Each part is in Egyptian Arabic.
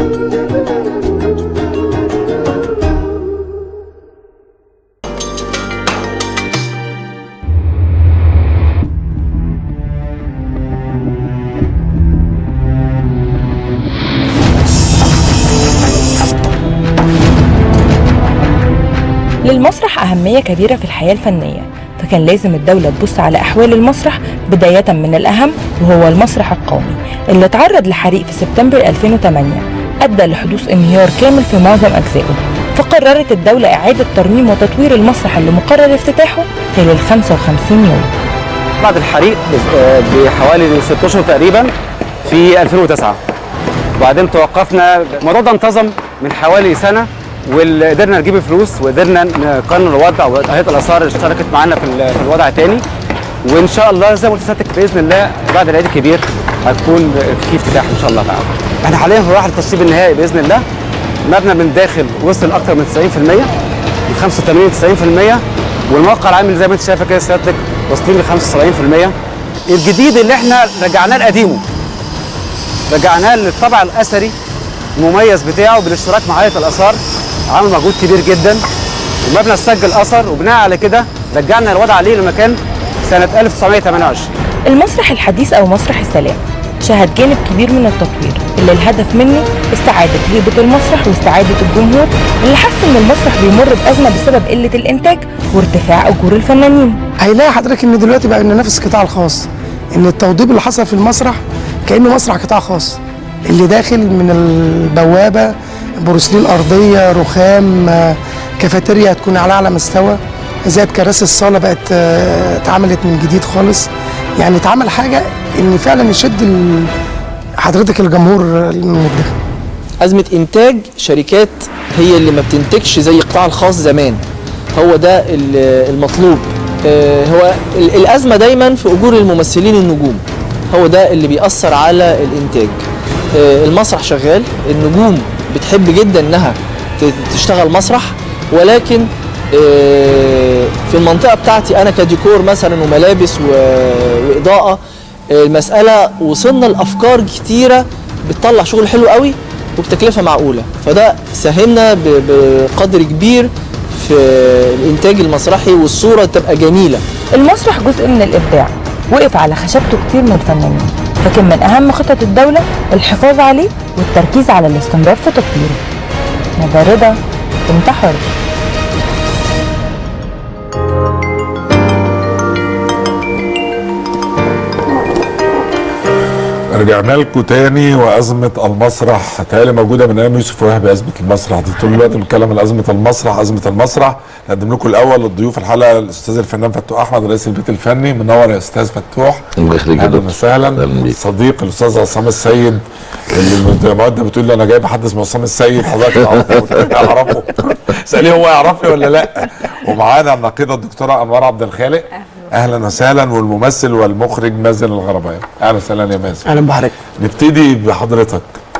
للمسرح أهمية كبيرة في الحياة الفنية فكان لازم الدولة تبص على أحوال المسرح بداية من الأهم وهو المسرح القومي اللي تعرض لحريق في سبتمبر 2008 أدى لحدوث انهيار كامل في معظم أجزائه فقررت الدولة إعادة ترميم وتطوير المسرح اللي مقرر افتتاحه خلال 55 يوم بعد الحريق آه، بحوالي 6 اشهر تقريبا في 2009 وبعدين توقفنا الموضوع ده انتظم من حوالي سنه وقدرنا نجيب فلوس وقدرنا نقنن الوضع وهيئه الاثار اشتركت معانا في ال- في الوضع تاني وان شاء الله زي ما قلت لسيادتك باذن الله بعد العيد الكبير هتكون في افتتاح ان شاء الله تعالى. احنا حاليا في مراحل التشطيب النهائي باذن الله المبنى من داخل وصل اكثر من 90% من 85 90% والموقع العام زي ما انت شايفه كده سيادتك واصلين ل 75% الجديد اللي احنا رجعناه لقديمه رجعناه للطبع الاثري المميز بتاعه بالاشتراك مع هيئه الاثار عمل مجهود كبير جدا المبنى سجل اثر وبناء على كده رجعنا الوضع عليه لما كان سنه 1928 المسرح الحديث أو مسرح السلام شهد جانب كبير من التطوير اللي الهدف منه استعادة هيبة المسرح واستعادة الجمهور اللي حس إن المسرح بيمر بأزمة بسبب قلة الإنتاج وارتفاع أجور الفنانين هيلاقي حضرتك ان دلوقتي بقى ننافس القطاع الخاص ان التوضيب اللي حصل في المسرح كانه مسرح قطاع خاص اللي داخل من البوابه بروسلين ارضيه رخام آه، كافيتيريا هتكون على اعلى مستوى زائد كراسي الصاله بقت آه، اتعملت من جديد خالص يعني اتعمل حاجه ان فعلا يشد ال- حضرتك الجمهور المدخل أزمة إنتاج شركات هي اللي ما بتنتجش زي القطاع الخاص زمان هو ده ال- المطلوب آه، هو ال- الأزمة دايما في أجور الممثلين النجوم هو ده اللي بيأثر على الإنتاج آه، المسرح شغال النجوم بتحب جدا إنها ت- تشتغل مسرح ولكن آه، في المنطقة بتاعتي أنا كديكور مثلا وملابس و- وإضاءة آه، المسألة وصلنا لأفكار كتيرة بتطلع شغل حلو قوي وبتكلفة معقولة فده ساهمنا ب- بقدر كبير في الإنتاج المسرحي والصورة تبقى جميلة المسرح جزء من الإبداع وقف على خشبته كتير من الفنانين فكان من أهم خطط الدولة الحفاظ عليه والتركيز على الاستمرار في تطويره ندى رضا انتحر رجعنا لكم تاني وازمه المسرح تهيألي موجوده من ايام يوسف وهبي ازمه المسرح دي طول الوقت بنتكلم عن ازمه المسرح ازمه المسرح نقدم لكم الاول الضيوف الحلقه الاستاذ الفنان فتوح احمد رئيس البيت الفني منور يا استاذ فتوح الله يخليك يا اهلا دكتور. وسهلا أهلا بيك. صديق الاستاذ عصام السيد اللي المعده بتقول لي انا جاي بحدث مع عصام السيد حضرتك تعرفه قلت لك اعرفه اساليه هو يعرفني ولا لا ومعانا النقيده الدكتوره انوار عبد الخالق اهلا وسهلا والممثل والمخرج مازن الغرباوي اهلا وسهلا يا مازن اهلا بحضرتك نبتدي بحضرتك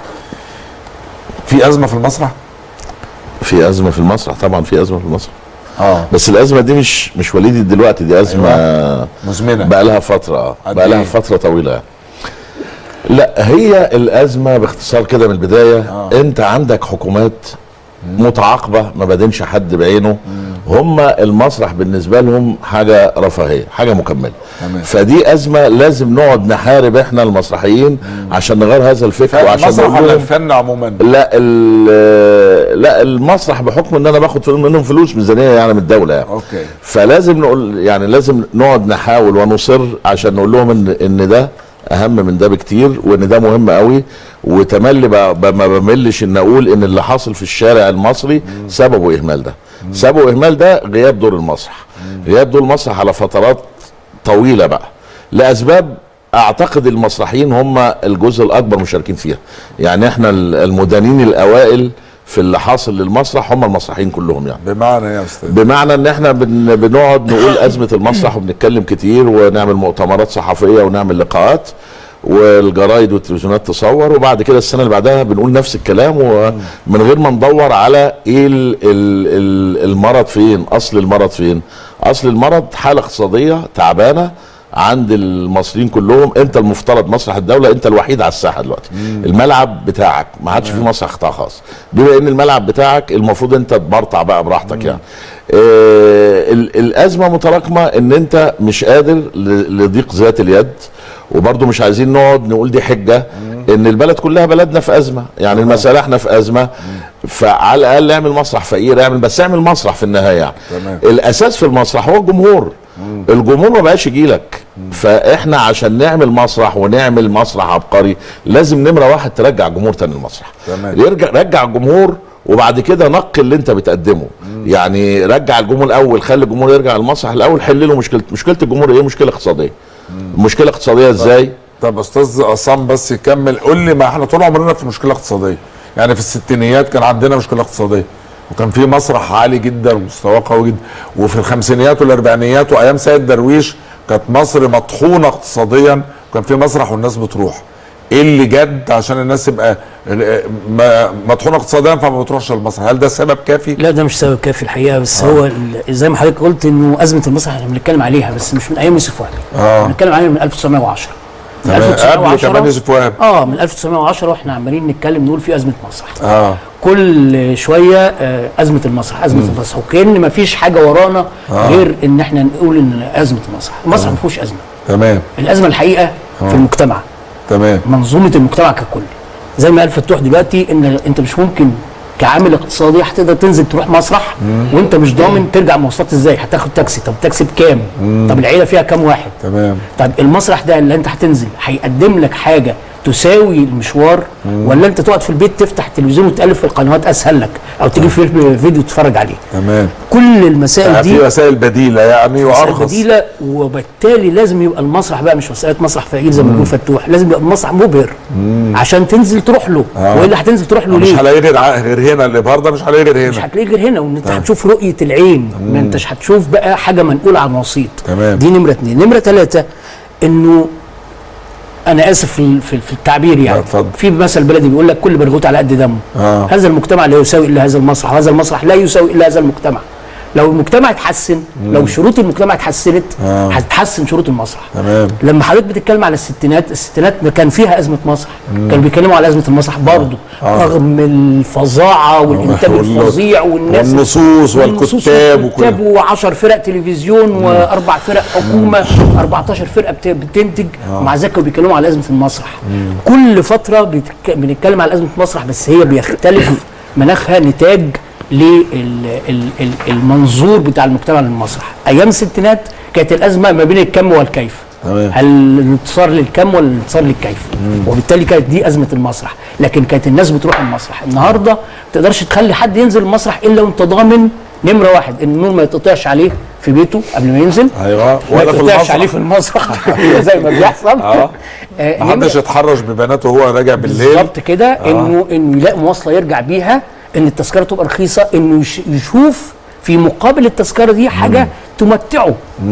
في ازمه في المسرح في ازمه في المسرح طبعا في ازمه في المسرح اه بس الازمه دي مش مش وليده دلوقتي دي ازمه مزمنه بقى لها فتره اه قد بقى لها إيه؟ فتره طويله يعني. لا هي الازمه باختصار كده من البدايه آه. انت عندك حكومات متعاقبه ما بادنش حد بعينه هم المسرح بالنسبه لهم حاجه رفاهيه حاجه مكمله تمام. فدي ازمه لازم نقعد نحارب احنا المسرحيين عشان نغير هذا الفكر وعشان المسرح نقول ولا لهم الفن عموما لا ال- لا المسرح بحكم ان انا باخد منهم فلوس ميزانيه يعني من الدوله يعني اوكي فلازم نقول يعني لازم نقعد نحاول ونصر عشان نقول لهم ان ان ده اهم من ده بكتير وان ده مهم قوي وتملي ب- ب- ما بملش ان اقول ان اللي حاصل في الشارع المصري سببه اهمال ده سببه اهمال ده غياب دور المسرح غياب دور المسرح على فترات طويله بقى لاسباب اعتقد المسرحيين هم الجزء الاكبر مشاركين فيها يعني احنا ال- المدانين الاوائل في اللي حاصل للمسرح هم المسرحيين كلهم يعني بمعنى ايه يا استاذ بمعنى ان احنا بن بنقعد نقول ازمه المسرح وبنتكلم كتير ونعمل مؤتمرات صحفيه ونعمل لقاءات والجرايد والتلفزيونات تصور وبعد كده السنه اللي بعدها بنقول نفس الكلام ومن غير ما ندور على ايه ال- ال- ال- المرض فين اصل المرض فين اصل المرض حاله اقتصاديه تعبانه عند المصريين كلهم انت المفترض مسرح الدوله انت الوحيد على الساحه دلوقتي الملعب بتاعك ما عادش في مسرح قطاع خاص بما ان الملعب بتاعك المفروض انت تبرطع بقى براحتك يعني آه ال- الازمه متراكمه ان انت مش قادر ل- لضيق ذات اليد وبرضه مش عايزين نقعد نقول دي حجه ان البلد كلها بلدنا في ازمه يعني المساله احنا في ازمه فعلى الاقل اعمل مسرح فقير اعمل بس اعمل مسرح في النهايه يعني تمام. الاساس في المسرح هو الجمهور الجمهور ما بقاش يجي لك فاحنا عشان نعمل مسرح ونعمل مسرح عبقري لازم نمره واحد ترجع الجمهور تاني المسرح تمام. يرجع رجع الجمهور وبعد كده نقي اللي انت بتقدمه يعني رجع الجمهور الاول خلي الجمهور يرجع المسرح الاول حل له مشكله مشكله الجمهور ايه مشكله اقتصاديه مشكله اقتصاديه ازاي طب استاذ عصام بس يكمل قول لي ما احنا طول عمرنا في مشكله اقتصاديه يعني في الستينيات كان عندنا مشكله اقتصاديه وكان في مسرح عالي جدا ومستواه قوي جدا وفي الخمسينيات والاربعينيات وايام سيد درويش كانت مصر مطحونه اقتصاديا وكان في مسرح والناس بتروح ايه اللي جد عشان الناس تبقى اه، م- مطحونه اقتصاديا فما بتروحش المسرح هل ده سبب كافي؟ لا ده مش سبب كافي الحقيقه بس آه. هو ال- زي ما حضرتك قلت انه ازمه المسرح احنا بنتكلم عليها بس مش من ايام يوسف وهبي آه. بنتكلم عليها من 1910 من تمام. قبل كمان يوسف وهبي. اه من 1910 واحنا عمالين نتكلم نقول في ازمه مسرح اه كل شويه آه ازمه المسرح ازمه المسرح وكان ما فيش حاجه ورانا آه. غير ان احنا نقول ان ازمه المسرح المسرح ما فيهوش ازمه تمام الازمه الحقيقه في المجتمع تمام منظومه المجتمع ككل زي ما قال فتوح دلوقتي ان انت مش ممكن كعامل اقتصادي هتقدر تنزل تروح مسرح وانت مش ضامن ترجع مواصلات ازاي هتاخد تاكسي طب تاكسي بكام طب العيله فيها كام واحد تمام طب المسرح ده اللي انت هتنزل هيقدم لك حاجه تساوي المشوار ولا انت تقعد في البيت تفتح التلفزيون وتقلب في القنوات اسهل لك او تجيب فيلم فيديو تتفرج عليه تمام كل المسائل دي في وسائل بديله يعني مسألة وارخص بديلة وبالتالي لازم يبقى المسرح بقى مش مسألة مسرح فقير زي ما بيقول فتوح لازم يبقى المسرح مبهر عشان تنزل تروح له آه. والا هتنزل تروح له مش ليه؟ هلاقي غير ع- غير هنا الابهار ده مش هلاقي غير مش هنا هتلاقيه غير هنا وان انت هتشوف رؤية العين ما انتش هتشوف بقى حاجة منقولة عن وسيط تمام. دي نمرة اتنين نمرة تلاتة انه انا اسف في ال- في في التعبير لا، يعني اتفضل. في مثل بلدي بيقول لك كل برغوت على قد دمه آه. هذا المجتمع لا يساوي الا هذا المسرح وهذا المسرح لا يساوي الا هذا المجتمع لو المجتمع اتحسن لو شروط المجتمع اتحسنت آه. هتتحسن شروط المسرح تمام لما حضرتك بتتكلم على الستينات الستينات ما كان فيها ازمه مسرح كانوا بيتكلموا على ازمه المسرح برضه آه. رغم الفظاعه والانتاج وال- الفظيع والناس والنصوص والنصوص والكتاب والكتاب و10 فرق تلفزيون واربع فرق حكومه 14 فرقه بت- بتنتج ومع ذلك كانوا بيتكلموا على ازمه المسرح كل فتره بيتك- بنتكلم على ازمه المسرح بس هي بيختلف مناخها نتاج للمنظور بتاع المجتمع للمسرح ايام الستينات كانت الازمه ما بين الكم والكيف تمام. هل الانتصار للكم ولا الانتصار للكيف وبالتالي كانت دي ازمه المسرح لكن كانت الناس بتروح المسرح النهارده ما تقدرش تخلي حد ينزل المسرح الا وانت ضامن نمره واحد ان النور ما يتقطعش عليه في بيته قبل ما ينزل ايوه ما ولا في يتقطعش عليه المسرح في المسرح زي ما بيحصل اه آه، محدش نمرة- يتحرش ببناته وهو راجع بالليل بالظبط كده انه انه يلاقي مواصله يرجع بيها ان التذكره تبقى رخيصه انه يش- يشوف في مقابل التذكره دي حاجه تمتعه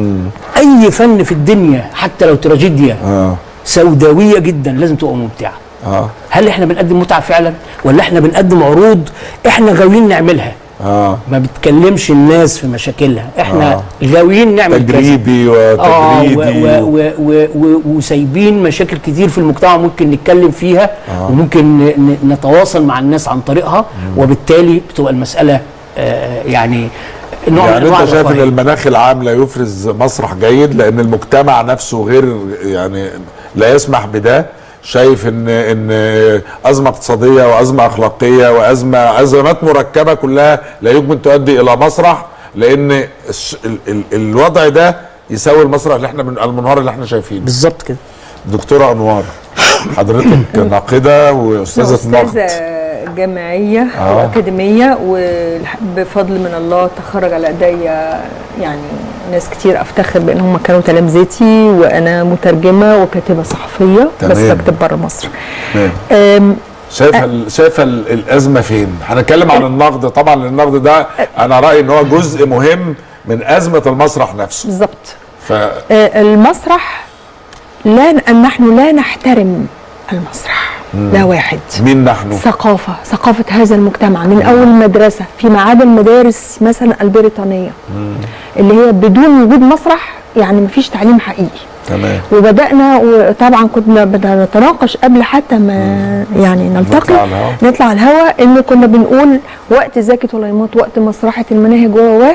اي فن في الدنيا حتى لو تراجيديا اه سوداويه جدا لازم تبقى ممتعه اه هل احنا بنقدم متعه فعلا ولا احنا بنقدم عروض احنا غاويين نعملها اه ما بتكلمش الناس في مشاكلها احنا آه. غاويين نعمل كذا. تجريبي اه و- وتجريدي و- و- و- و- وسايبين مشاكل كتير في المجتمع ممكن نتكلم فيها وممكن ن- ن- نتواصل مع الناس عن طريقها وبالتالي بتبقى المساله آه، يعني نوع من يعني انواع انت شايف ان الرفاهية. المناخ العام لا يفرز مسرح جيد لان المجتمع نفسه غير يعني لا يسمح بده شايف ان ان ازمه اقتصاديه وازمه اخلاقيه وازمه ازمات مركبه كلها لا يمكن تؤدي الى مسرح لان الش- ال ال الوضع ده يساوي المسرح اللي احنا من المنهار اللي احنا شايفينه بالظبط كده دكتوره انوار حضرتك ناقده واستاذه نقد أستاذة جامعية آه. وأكاديمية وبفضل من الله تخرج على ايديا يعني ناس كتير افتخر بان هم كانوا تلامذتي وانا مترجمه وكاتبه صحفيه بس تمام. بكتب بره مصر تمام. أم، شايفه ال- شايفه ال- الازمه فين؟ هنتكلم عن النقد طبعا لأن النقد ده انا رايي ان هو جزء مهم من ازمه المسرح نفسه بالظبط ف آه، المسرح لا ن- نحن لا نحترم المسرح ده واحد مين نحن؟ ثقافة ثقافة هذا المجتمع من أول المدرسة فيما عدا المدارس مثلا البريطانية اللي هي بدون وجود مسرح يعني مفيش تعليم حقيقي تمام وبدانا وطبعا كنا بدأنا نتناقش قبل حتى ما يعني نطلع نلتقي على الهوا. نطلع على الهواء ان كنا بنقول وقت زكي طليمات وقت مسرحه المناهج و و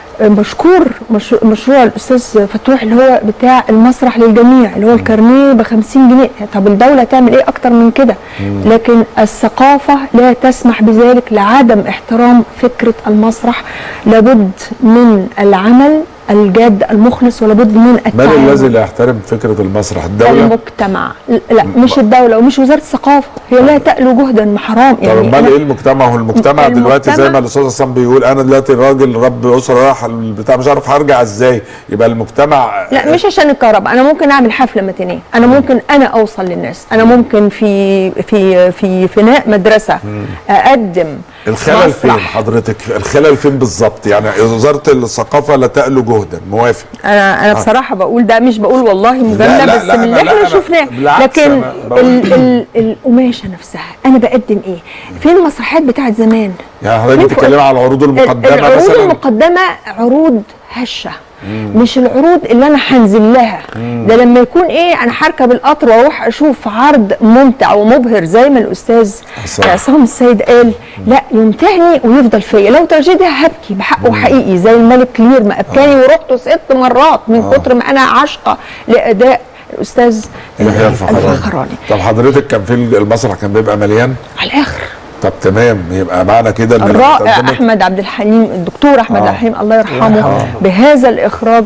مشكور مش مشروع الاستاذ فتوح اللي هو بتاع المسرح للجميع اللي هو الكارنيه ب 50 جنيه طب الدوله تعمل ايه اكتر من كده لكن الثقافه لا تسمح بذلك لعدم احترام فكره المسرح لابد من العمل الجاد المخلص ولابد من من التعاون الذي لا يحترم فكره المسرح الدوله المجتمع لا مش الدوله ومش وزاره الثقافه هي لا تألو جهدا حرام طب يعني امال أنا- ايه المجتمع هو المجتمع دلوقتي زي المجتمع- ما الاستاذ حسام بيقول انا دلوقتي راجل رب اسره راح البتاع مش عارف هرجع ازاي يبقى المجتمع لا مش عشان الكهرباء انا ممكن اعمل حفله متينيه انا ممكن انا اوصل للناس انا ممكن في في في فناء مدرسه اقدم الخلل فين مسرح. حضرتك الخلل فين بالظبط يعني وزاره الثقافه لا تألو جهدا موافق انا انا بصراحه بقول ده مش بقول والله مجامله لا، بس لا، من اللي لا، احنا أنا شفناه بالعكس لكن أنا بقول- ال ال القماشه نفسها انا بقدم ايه فين المسرحيات بتاعت زمان يعني حضرتك فين بتتكلمي على العروض المقدمه العروض مثلا المقدمه عروض هشه مش العروض اللي انا هنزل لها ده لما يكون ايه انا هركب القطر واروح اشوف عرض ممتع ومبهر زي ما الاستاذ صح. عصام السيد قال لا يمتعني ويفضل فيا لو تراجيديا هبكي بحقه حقيقي زي الملك لير ما ابكاني ورحت ست مرات من كتر ما انا عاشقه لاداء الاستاذ يحيى الفخراني الفخراني طب حضرتك كان في المسرح كان بيبقى مليان على الاخر طب تمام يبقى معنى كده ان اللي الرائع بتقدمه- احمد عبد الحليم الدكتور احمد آه. عبد الحليم الله يرحمه بهذا الاخراج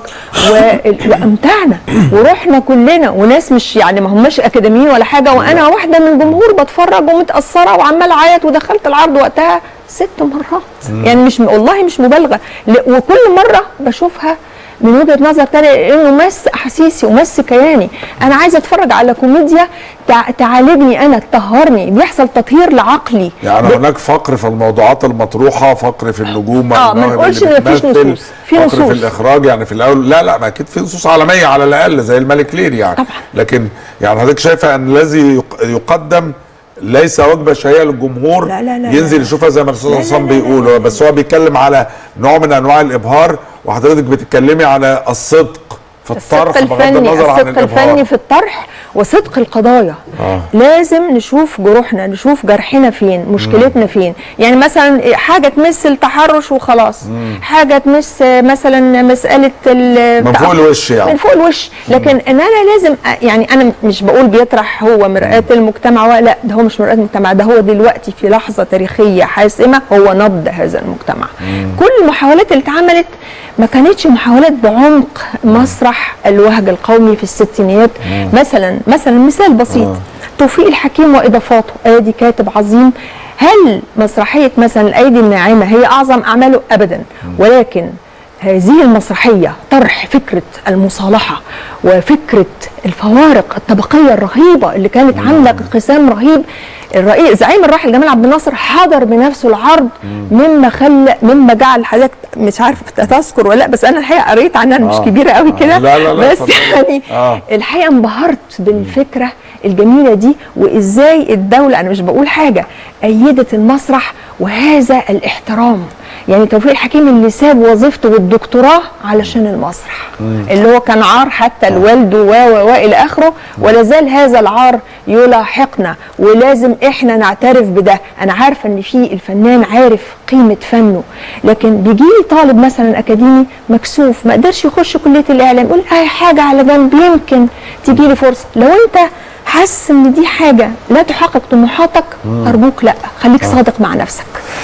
و- وامتعنا ورحنا كلنا وناس مش يعني ما هماش اكاديميين ولا حاجه وانا واحده من الجمهور بتفرج ومتاثره وعمال اعيط ودخلت العرض وقتها ست مرات يعني مش والله مش مبالغه ل- وكل مره بشوفها من وجهه نظر تانية انه مس احاسيسي ومس كياني انا عايزه اتفرج على كوميديا تع- تعالجني انا تطهرني بيحصل تطهير لعقلي يعني ب- هناك فقر في الموضوعات المطروحه فقر في النجوم آه، ما المواهب نقولش اللي إن مفيش بتمثل، نصوص. في فقر نصوص. في الاخراج يعني في الاول لا لا ما اكيد في نصوص عالميه على الاقل زي الملك لير يعني طبعا. لكن يعني حضرتك شايفه ان الذي يق- يقدم ليس وجبه شهيه للجمهور لا، لا، لا، ينزل لا. يشوفها زي ما الاستاذ لا، لا، حسام لا، لا، بيقول هو بس هو بيتكلم على نوع من انواع الابهار وحضرتك بتتكلمي على الصدق في الطرح الصدق بغض الفني النظر عن الصدق الابهار الفني في الطرح وصدق القضايا آه. لازم نشوف جروحنا نشوف جرحنا فين مشكلتنا فين يعني مثلا حاجه تمس التحرش وخلاص حاجه تمس مثلا مساله ال- من فوق الوش يعني. من فوق الوش لكن ان انا لازم أ- يعني انا مش بقول بيطرح هو مرآة المجتمع ولا لا ده هو مش مرآة المجتمع ده هو دلوقتي في لحظه تاريخيه حاسمه هو نبض هذا المجتمع كل المحاولات اللي اتعملت ما كانتش محاولات بعمق مسرح الوهج القومي في الستينيات مثلا مثلا مثال بسيط توفيق الحكيم واضافاته ادي كاتب عظيم هل مسرحيه مثلا الايدي الناعمه هي اعظم اعماله ابدا ولكن هذه المسرحية طرح فكرة المصالحة وفكرة الفوارق الطبقية الرهيبة اللي كانت عاملة انقسام رهيب الرئيس زعيم الراحل جمال عبد الناصر حضر بنفسه العرض مما خلى مما جعل حضرتك مش عارفه تذكر ولا لا بس انا الحقيقه قريت عنها أنا مش آه. كبيره قوي آه. كده لا، لا، لا، بس اتفضلي. يعني آه. الحقيقه انبهرت بالفكره الجميله دي وازاي الدوله انا مش بقول حاجه ايدت المسرح وهذا الاحترام يعني توفيق الحكيم اللي ساب وظيفته والدكتوراه علشان المسرح اللي هو كان عار حتى لوالده و و و الى اخره ولا زال هذا العار يلاحقنا ولازم احنا نعترف بده انا عارفه ان في الفنان عارف قيمه فنه لكن بيجي لي طالب مثلا اكاديمي مكسوف ما قدرش يخش كليه الاعلام يقول اي حاجه على جنب يمكن تيجي لي فرصه لو انت حاسس ان دي حاجه لا تحقق طموحاتك ارجوك لا خليك صادق مع نفسك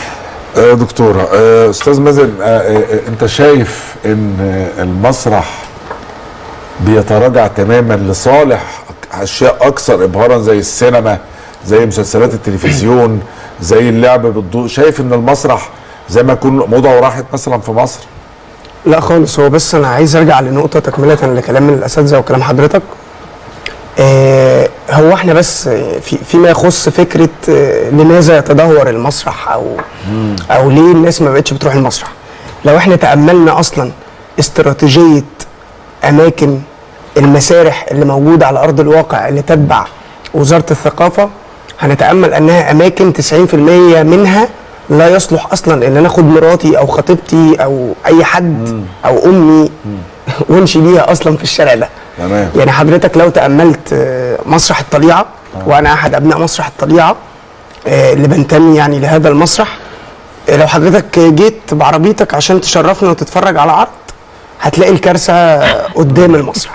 آه، دكتورة آه، أستاذ مازن آه، آه، آه، أنت شايف إن آه، المسرح بيتراجع تماما لصالح أشياء أكثر إبهارا زي السينما زي مسلسلات التلفزيون زي اللعب بالضوء شايف إن المسرح زي ما يكون موضة وراحت مثلا في مصر لا خالص هو بس انا عايز ارجع لنقطه تكمله لكلام الاساتذه وكلام حضرتك آه هو احنا بس في فيما يخص فكره آه لماذا يتدهور المسرح او او ليه الناس ما بقتش بتروح المسرح لو احنا تاملنا اصلا استراتيجيه اماكن المسارح اللي موجوده على ارض الواقع اللي تتبع وزاره الثقافه هنتامل انها اماكن 90% منها لا يصلح اصلا ان انا اخد مراتي او خطيبتي او اي حد او امي وامشي بيها اصلا في الشارع ده تمام يعني حضرتك لو تاملت آه، مسرح الطليعه وانا احد ابناء مسرح الطليعه آه، اللي بنتمي يعني لهذا المسرح آه، لو حضرتك جيت بعربيتك عشان تشرفنا وتتفرج على عرض هتلاقي الكارثه قدام المسرح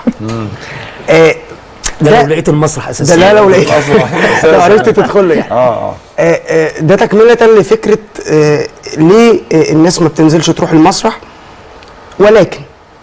آه، ده لو لقيت المسرح اساسا ده لا لو لقيت لو عرفت تدخل له يعني اه اه آه، آه، ده تكملة لفكرة آه، ليه آه، الناس ما بتنزلش تروح المسرح ولكن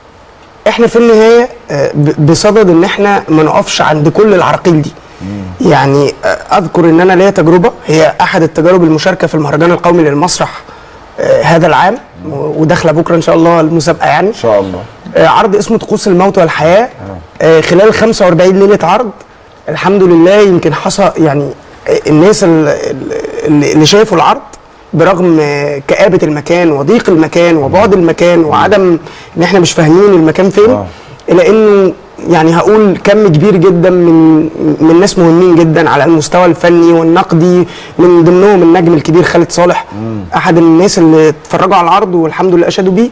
احنا في النهاية آه، ب- بصدد ان احنا ما نقفش عند كل العراقيل دي يعني آه، اذكر ان انا ليا تجربة هي احد التجارب المشاركة في المهرجان القومي للمسرح آه، هذا العام و- وداخله بكره ان شاء الله المسابقه يعني ان شاء الله آه، عرض اسمه طقوس الموت والحياه آه، خلال 45 ليله عرض الحمد لله يمكن حصل يعني آه، الناس ال- ال- اللي اللي شافوا العرض برغم آه، كآبة المكان وضيق المكان وبعد المكان وعدم ان احنا مش فاهمين المكان فين آه. الا انه يعني هقول كم كبير جدا من من ناس مهمين جدا على المستوى الفني والنقدي من ضمنهم النجم الكبير خالد صالح احد الناس اللي اتفرجوا على العرض والحمد لله اشادوا بيه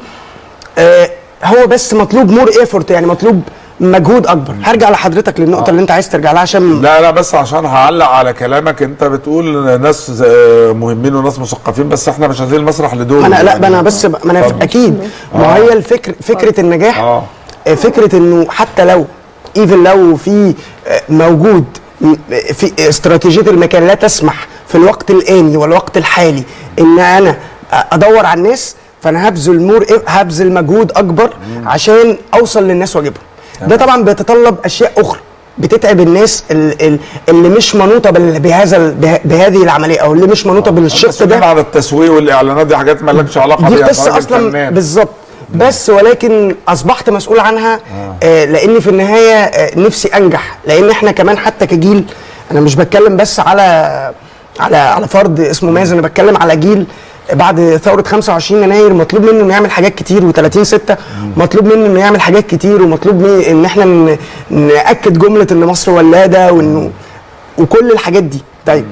آه، هو بس مطلوب مور ايفورت يعني مطلوب مجهود اكبر هرجع لحضرتك للنقطه اللي انت عايز ترجع لها عشان لا لا بس عشان هعلق على كلامك انت بتقول ناس آه، مهمين وناس مثقفين بس احنا مش عايزين المسرح لدول ما انا لا يعني. ما انا بس ما انا اتفضل. اكيد ما هي الفكر فكره النجاح اه آه، فكره انه حتى لو ايفن لو في آه، موجود م- في استراتيجيه المكان لا تسمح في الوقت الاني والوقت الحالي ان انا آه، ادور على الناس فانا هبذل مور هبذل مجهود اكبر عشان اوصل للناس واجيبهم ده طبعا بيتطلب اشياء اخرى بتتعب الناس ال- ال- اللي مش منوطه بال- بهذا ال- به- بهذه العمليه او اللي مش منوطه بالشق مسؤولين ده عن التسويق والاعلانات دي حاجات مالكش علاقه دي بيها قصه أنت راجل اصلا فنان. بالظبط بس ولكن اصبحت مسؤول عنها آه لان في النهايه آه نفسي انجح لان احنا كمان حتى كجيل انا مش بتكلم بس على على على فرد اسمه مازن انا بتكلم على جيل بعد ثوره 25 يناير مطلوب منه انه يعمل حاجات كتير و30 6 مطلوب منه انه يعمل حاجات كتير ومطلوب منه ان احنا ن- ناكد جمله ان مصر ولاده وانه وكل الحاجات دي طيب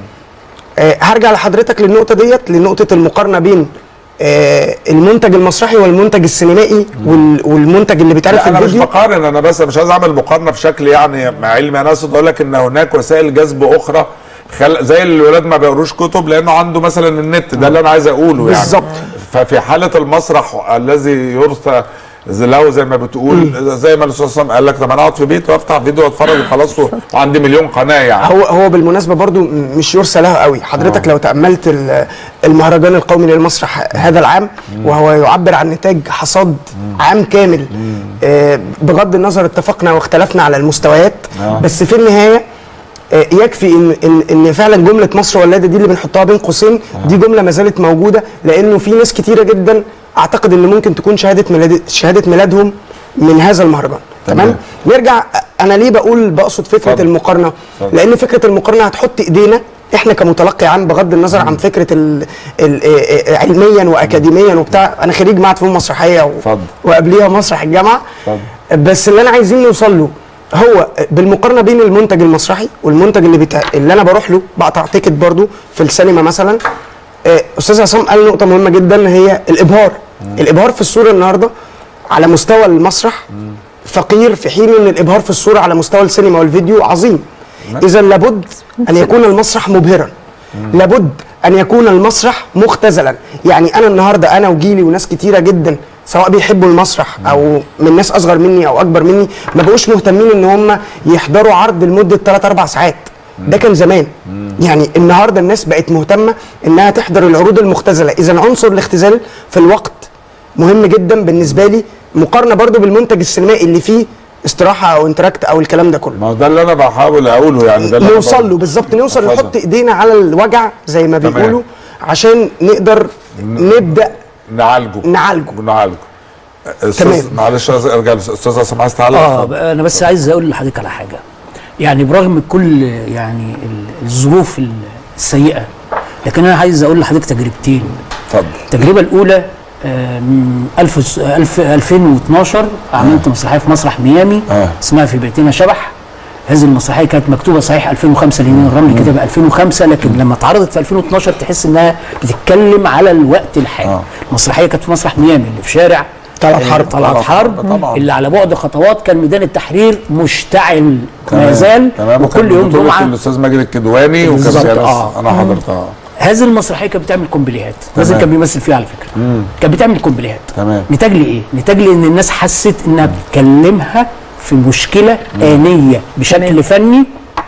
آه هرجع لحضرتك للنقطه ديت لنقطه المقارنه بين آه المنتج المسرحي والمنتج السينمائي وال- والمنتج اللي بيتعرض لا في انا مش الفيديو بقارن انا بس مش عايز اعمل مقارنه في شكل يعني مع علمي انا اقصد اقول لك ان هناك وسائل جذب اخرى خل... زي الولاد ما بيقروش كتب لانه عنده مثلا النت ده اللي انا عايز اقوله يعني بالظبط. ففي حاله المسرح الذي يرثى زي- له زي ما بتقول زي ما الاستاذ عصام قال لك طب انا اقعد في بيت وافتح فيديو واتفرج وخلاص و- وعندي مليون قناه يعني هو هو بالمناسبه برضو م- مش يرثى له قوي حضرتك لو تاملت ال- المهرجان القومي للمسرح هذا العام وهو يعبر عن نتاج حصاد عام كامل آه، بغض النظر اتفقنا واختلفنا على المستويات بس في النهايه آه، يكفي ان ان ان فعلا جمله مصر ولاده دي اللي بنحطها بين قوسين دي جمله ما زالت موجوده لانه في ناس كتيره جدا اعتقد ان ممكن تكون شهاده ميلاد شهاده ميلادهم من هذا المهرجان تمام نرجع انا ليه بقول بقصد فكره اتفضل. المقارنه اتفضل. لان فكره المقارنه هتحط ايدينا احنا كمتلقي عام بغض النظر عن فكره ال ال آه، آه، علميا واكاديميا وبتاع انا خريج معهد فنون مسرحيه و- اتفضل. وقبليها مسرح الجامعه اتفضل. بس اللي انا عايزين نوصل له هو بالمقارنه بين المنتج المسرحي والمنتج اللي بتاع اللي انا بروح له بقطع تيكت برضو في السينما مثلا آه، استاذ عصام قال نقطه مهمه جدا هي الابهار الابهار في الصوره النهارده على مستوى المسرح فقير في حين ان الابهار في الصوره على مستوى السينما والفيديو عظيم اذا لابد ان يكون المسرح مبهرا لابد ان يكون المسرح مختزلا يعني انا النهارده انا وجيلي وناس كتيره جدا سواء بيحبوا المسرح او من ناس اصغر مني او اكبر مني ما بقوش مهتمين ان هم يحضروا عرض لمده 3 4 ساعات ده كان زمان يعني النهارده الناس بقت مهتمه انها تحضر العروض المختزله اذا عنصر الاختزال في الوقت مهم جدا بالنسبه لي مقارنه برضو بالمنتج السينمائي اللي فيه استراحه او انتراكت او الكلام ده كله ما هو ده اللي انا بحاول اقوله يعني ده اللي أنا نوصل له بقوله. بالظبط نوصل اتفضل. نحط ايدينا على الوجع زي ما تمام. بيقولوا عشان نقدر نبدا نعالجه نعالجه. نعالجه تمام. استاذ معلش عايز ارجع استاذ عصام عايز تعلق اه اتفضل. انا بس عايز اقول لحضرتك على حاجه يعني برغم كل يعني ال- الظروف السيئه لكن انا عايز اقول لحضرتك تجربتين اتفضل التجربه الاولى آه، من 1000 1000 2012 عملت مسرحيه في مسرح ميامي آه. اسمها في بيتنا شبح هذه المسرحيه كانت مكتوبه صحيح 2005 لان الرمل كتبها 2005 لكن لما اتعرضت في 2012 تحس انها بتتكلم على الوقت الحالي آه. المسرحيه كانت في مسرح ميامي اللي في شارع طلعت حرب. طلعت حرب طبعاً. اللي على بعد خطوات كان ميدان التحرير مشتعل ما زال تمام وكل يوم بطولة جمعه الاستاذ ماجد الكدواني وكان بالظبط، فيها ناس آه. انا حضرتها هذه المسرحيه كانت بتعمل كومبليهات لازم كان بيمثل فيها على فكره كانت بتعمل كومبليهات تمام. نتاج لايه؟ نتاج لان الناس حست انها بتكلمها في مشكله انيه بشكل فني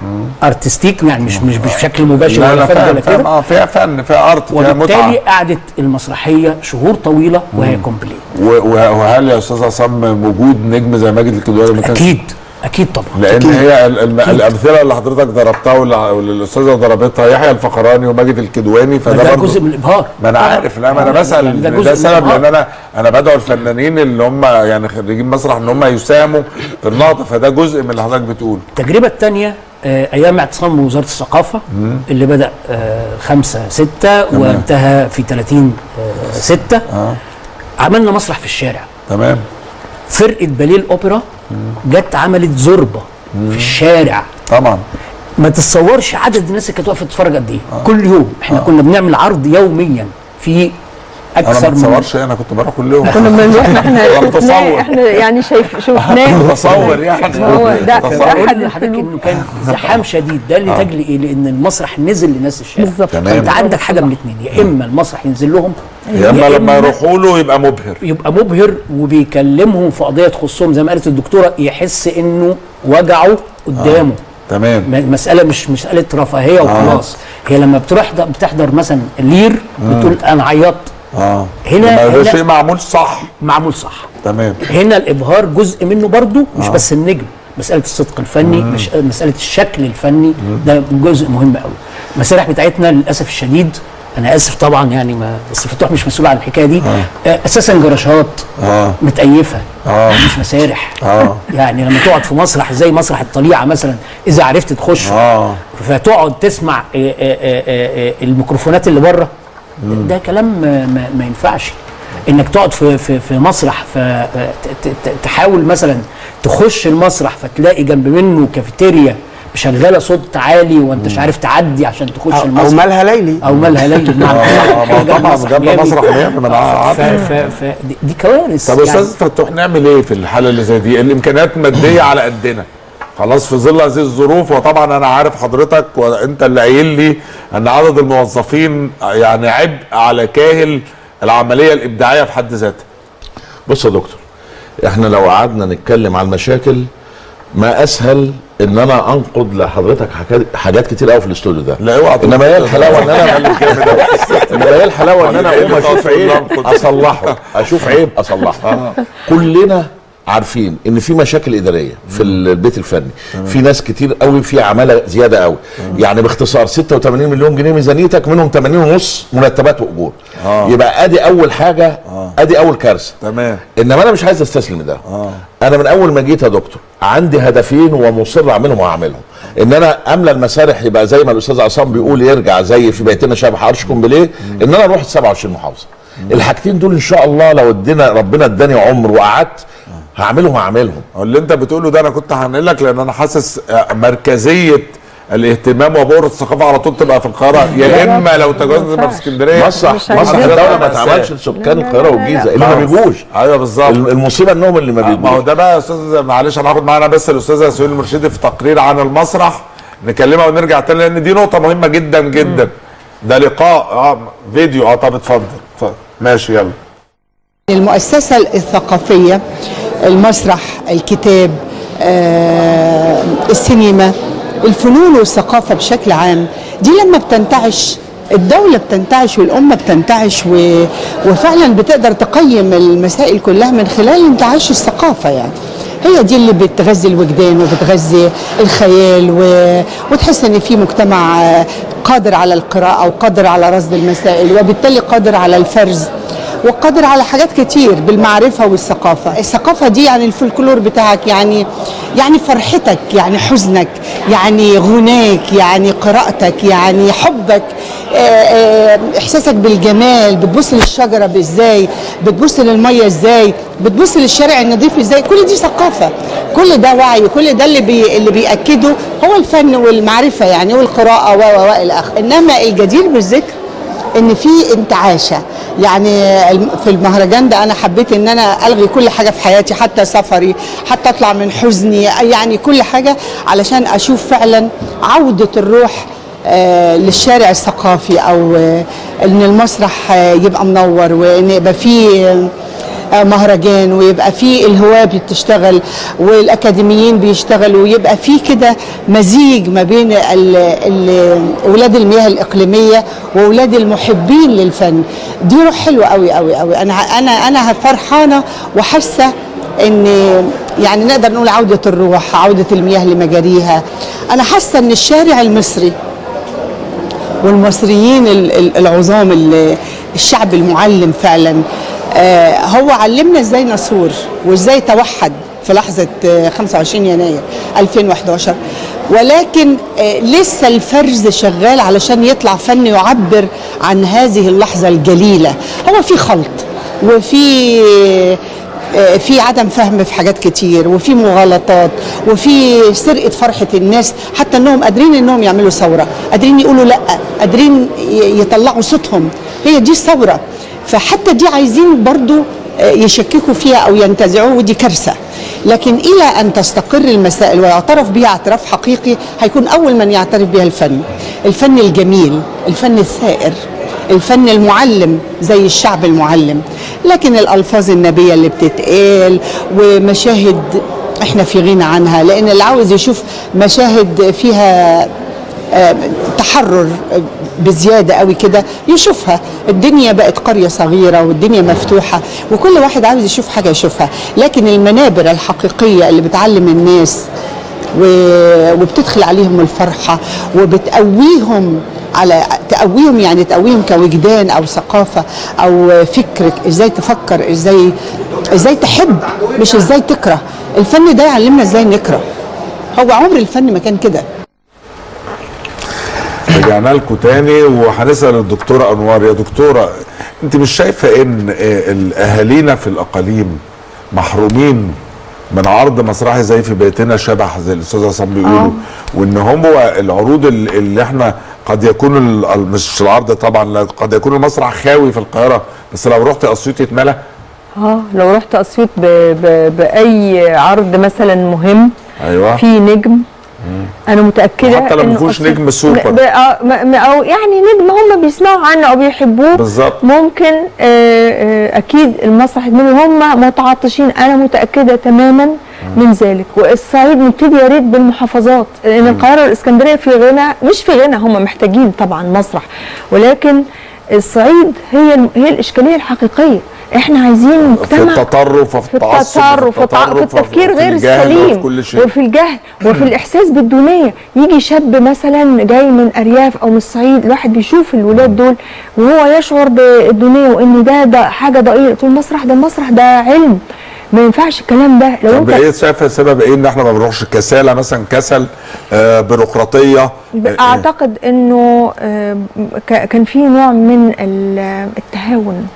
ارتستيك يعني مش مش بشكل مباشر لا ولا لا فن فاهم ولا فاهم كده اه فيها فن فيها ارت فيها وبالتالي متعه قعدت المسرحيه شهور طويله وهي كومبليت و- و- وهل يا استاذ عصام وجود نجم زي ماجد الكدواني ما كانش اكيد اكيد طبعا لان أكيد. هي ال- الم- الامثله اللي حضرتك ضربتها واللي واللي الاستاذه ضربتها يحيى الفخراني وماجد الكدواني فده ده برضه جزء من الابهار ما انا عارف لا ما انا بسال يعني ده ده, جزء ده من سبب الإبهار. لان انا انا بدعو الفنانين اللي هم يعني خريجين مسرح ان هم يساهموا في النهضه فده جزء من اللي حضرتك بتقول التجربة الثانية آه، أيام اعتصام وزارة الثقافة اللي بدأ آه، خمسة ستة وانتهى في 30 آه، ستة عملنا مسرح في الشارع تمام فرقة باليه الأوبرا جت عملت زربة في الشارع طبعا ما تتصورش عدد الناس اللي كانت واقفه تتفرج قد ايه كل يوم احنا كنا بنعمل عرض يوميا في انا اكثر ما من اتصورش انا كنت بروح كل يوم كنا بنروح احنا أنا شفناه متصور. احنا يعني شايف شفناه متصور يعني هو ده متصور. ده بقول احد لحضرتك الحلول انه كان زحام شديد ده اللي تاج لايه؟ لان المسرح نزل لناس الشارع بالظبط. تمام. فانت عندك حاجه من الاثنين يا اما المسرح ينزل لهم يا اما لما يروحوا له يبقى مبهر يبقى مبهر وبيكلمهم في قضيه تخصهم زي ما قالت الدكتوره يحس انه وجعه قدامه تمام م- مسألة مش مسألة رفاهية وخلاص هي لما بتروح د- بتحضر مثلا لير بتقول أنا عيطت اه هنا- لما يبقى هنا- شيء معمول صح معمول صح تمام هنا الإبهار جزء منه برضو مش بس النجم مسألة الصدق الفني مش مسألة الشكل الفني ده جزء مهم قوي المسارح بتاعتنا للأسف الشديد أنا آسف طبعا يعني ما بس فتوح مش مسؤول عن الحكاية دي آه. أساسا جراشات اه متأيفة اه مش مسارح اه يعني لما تقعد في مسرح زي مسرح الطليعة مثلا إذا عرفت تخش اه فتقعد تسمع آه، آه، آه، آه، الميكروفونات اللي بره ده كلام ما, ما, ما ينفعش انك تقعد في في في مسرح فتحاول مثلا تخش المسرح فتلاقي جنب منه كافيتيريا شغاله صوت عالي وانت مش عارف تعدي عشان تخش او, أو المسرح مالها ليلي او مالها ليلي بمعنى آه، ما هو جنب طبعا مسرح جنب جامد. مسرح بيعمل ما انا عارف ف ف ف دي, دي كوارث طب استاذ فتوح نعمل ايه في الحاله اللي زي دي الامكانيات ماديه على قدنا خلاص في ظل هذه الظروف وطبعا انا عارف حضرتك وانت اللي قايل لي ان عدد الموظفين يعني عبء على كاهل العمليه الابداعيه في حد ذاتها بص يا دكتور احنا لو قعدنا نتكلم على المشاكل ما اسهل ان انا انقد لحضرتك حاجات- حاجات كتير قوي في الاستوديو ده لا اوعى تقول انما هي كده. الحلاوه ان انا انما هي الحلاوه ان انا وبعدين اقوم اشوف تقصد عيب ننقد. اصلحه اشوف عيب اصلحه كلنا عارفين ان في مشاكل اداريه في البيت الفني في ناس كتير قوي في عماله زياده قوي يعني باختصار 86 مليون جنيه ميزانيتك منهم 80 ونص مرتبات واجور آه. يبقى ادي اول حاجه ادي اول كارثه تمام انما انا مش عايز استسلم ده انا من اول ما جيت يا دكتور عندي هدفين ومصر اعملهم وهعملهم ان انا املى المسارح يبقى زي ما الاستاذ عصام بيقول يرجع زي في بيتنا شبح عرش كومبليه ان انا اروح ال 27 محافظه الحاجتين دول ان شاء الله لو ادينا ربنا اداني عمر وقعدت هعملهم هعملهم اللي انت بتقوله ده انا كنت هنقل لك لان انا حاسس آه، مركزيه الاهتمام وبؤره الثقافه على طول تبقى في القاهره يا اما لو تجاوزنا تبقى في اسكندريه مسرح مش مسرح عايزين الدوله ما طبعاً اتعملش مأساة. لسكان لا، القاهره لا، لا، والجيزه لا. اللي ما بيجوش ايوه بالظبط المصيبه انهم اللي ما ما هو بيجوش ده بقى يا استاذ معلش انا هاخد معانا بس الاستاذه سهيل المرشدي في تقرير عن المسرح نكلمها ونرجع تاني لان دي نقطه مهمه جدا جدا ده لقاء اه فيديو اه طب اتفضل اتفضل ماشي يلا المؤسسة الثقافية المسرح الكتاب آه، السينما الفنون والثقافة بشكل عام دي لما بتنتعش الدولة بتنتعش والأمة بتنتعش و... وفعلا بتقدر تقيم المسائل كلها من خلال انتعاش الثقافة يعني هي دي اللي بتغذي الوجدان وبتغذي الخيال و... وتحس ان في مجتمع آه، قادر على القراءة وقادر على رصد المسائل وبالتالي قادر على الفرز وقادر على حاجات كتير بالمعرفة والثقافة الثقافة دي يعني الفلكلور بتاعك يعني يعني فرحتك يعني حزنك يعني غناك يعني قراءتك يعني حبك آه، آه، احساسك بالجمال بتبص للشجرة ازاي بتبص للمية ازاي بتبص للشارع النظيف ازاي كل دي ثقافة كل ده وعي كل ده اللي بي اللي بيأكده هو الفن والمعرفة يعني والقراءة و و و الى اخره انما الجدير بالذكر ان في انتعاشه يعني الم- في المهرجان ده انا حبيت ان انا الغي كل حاجه في حياتي حتى سفري حتى اطلع من حزني يعني كل حاجه علشان اشوف فعلا عوده الروح آه، للشارع الثقافي او آه، ان المسرح آه، يبقى منور وان يبقى فيه آه، آه، مهرجان ويبقى فيه الهواة بتشتغل والاكاديميين بيشتغلوا ويبقى فيه كده مزيج ما بين ال- ال- اولاد المياه الاقليميه واولاد المحبين للفن دي روح حلوه قوي قوي قوي انا انا انا فرحانه وحاسه ان يعني نقدر نقول عوده الروح عوده المياه لمجاريها انا حاسه ان الشارع المصري والمصريين ال- ال- العظام ال- الشعب المعلم فعلا آه، هو علمنا ازاي نصور وازاي توحد في لحظة آه، 25 يناير 2011 ولكن آه، لسه الفرز شغال علشان يطلع فن يعبر عن هذه اللحظة الجليلة هو في خلط وفي آه، في عدم فهم في حاجات كتير وفي مغالطات وفي سرقه فرحه الناس حتى انهم قادرين انهم يعملوا ثوره قادرين يقولوا لا قادرين ي- يطلعوا صوتهم هي دي الثوره فحتى دي عايزين برضو آه، يشككوا فيها او ينتزعوه ودي كارثه لكن الى ان تستقر المسائل ويعترف بها اعتراف حقيقي هيكون اول من يعترف بها الفن الفن الجميل الفن الثائر الفن المعلم زي الشعب المعلم لكن الالفاظ النبيه اللي بتتقال ومشاهد احنا في غنى عنها لان اللي عاوز يشوف مشاهد فيها آه، تحرر آه، بزياده قوي كده يشوفها الدنيا بقت قريه صغيره والدنيا مفتوحه وكل واحد عاوز يشوف حاجه يشوفها لكن المنابر الحقيقيه اللي بتعلم الناس و- وبتدخل عليهم الفرحة وبتقويهم على تقويهم يعني تقويهم كوجدان او ثقافه او فكر ازاي تفكر ازاي ازاي تحب مش ازاي تكره الفن ده يعلمنا ازاي نكره هو عمر الفن ما كان كده رجعنا لكم تاني وهنسال الدكتوره انوار يا دكتوره انت مش شايفه ان آه، الاهالينا في الاقاليم محرومين من عرض مسرحي زي في بيتنا شبح زي الاستاذ عصام بيقولوا وان هو العروض ال- اللي احنا قد يكون ال- ال- مش العرض طبعا لا، قد يكون المسرح خاوي في القاهره بس لو رحت اسيوط يتملى اه لو رحت اسيوط ب... ب... باي عرض مثلا مهم ايوه في نجم انا متاكده وحتى لو ما إنه فيهوش أسيوط- نجم سوبر. ب... آه، م- م- او يعني نجم هم بيسمعوا عنه او بيحبوه بالظبط. ممكن آه، آه، اكيد المسرح الدولي هم متعطشين انا متاكده تماما من ذلك والصعيد نبتدي يا ريت بالمحافظات لان القاهره والاسكندريه في غنى مش في غنى هم محتاجين طبعا مسرح ولكن الصعيد هي هي الاشكاليه الحقيقيه احنا عايزين في مجتمع التطرف وفي في التعصب التطرف وفي التع- في التفكير وفي غير الجهل وفي السليم كل شيء وفي الجهل وفي الاحساس بالدونيه يجي شاب مثلا جاي من ارياف او من الصعيد الواحد بيشوف الولاد دول وهو يشعر بالدونيه وان ده ده حاجه ضئيله تقول المسرح ده المسرح ده علم ما ينفعش الكلام ده لو طب انت ايه شايفه السبب ايه ان احنا ما بنروحش كسالى مثلا كسل آه بيروقراطيه آه، اعتقد انه آه، ك- كان في نوع من ال- التهاون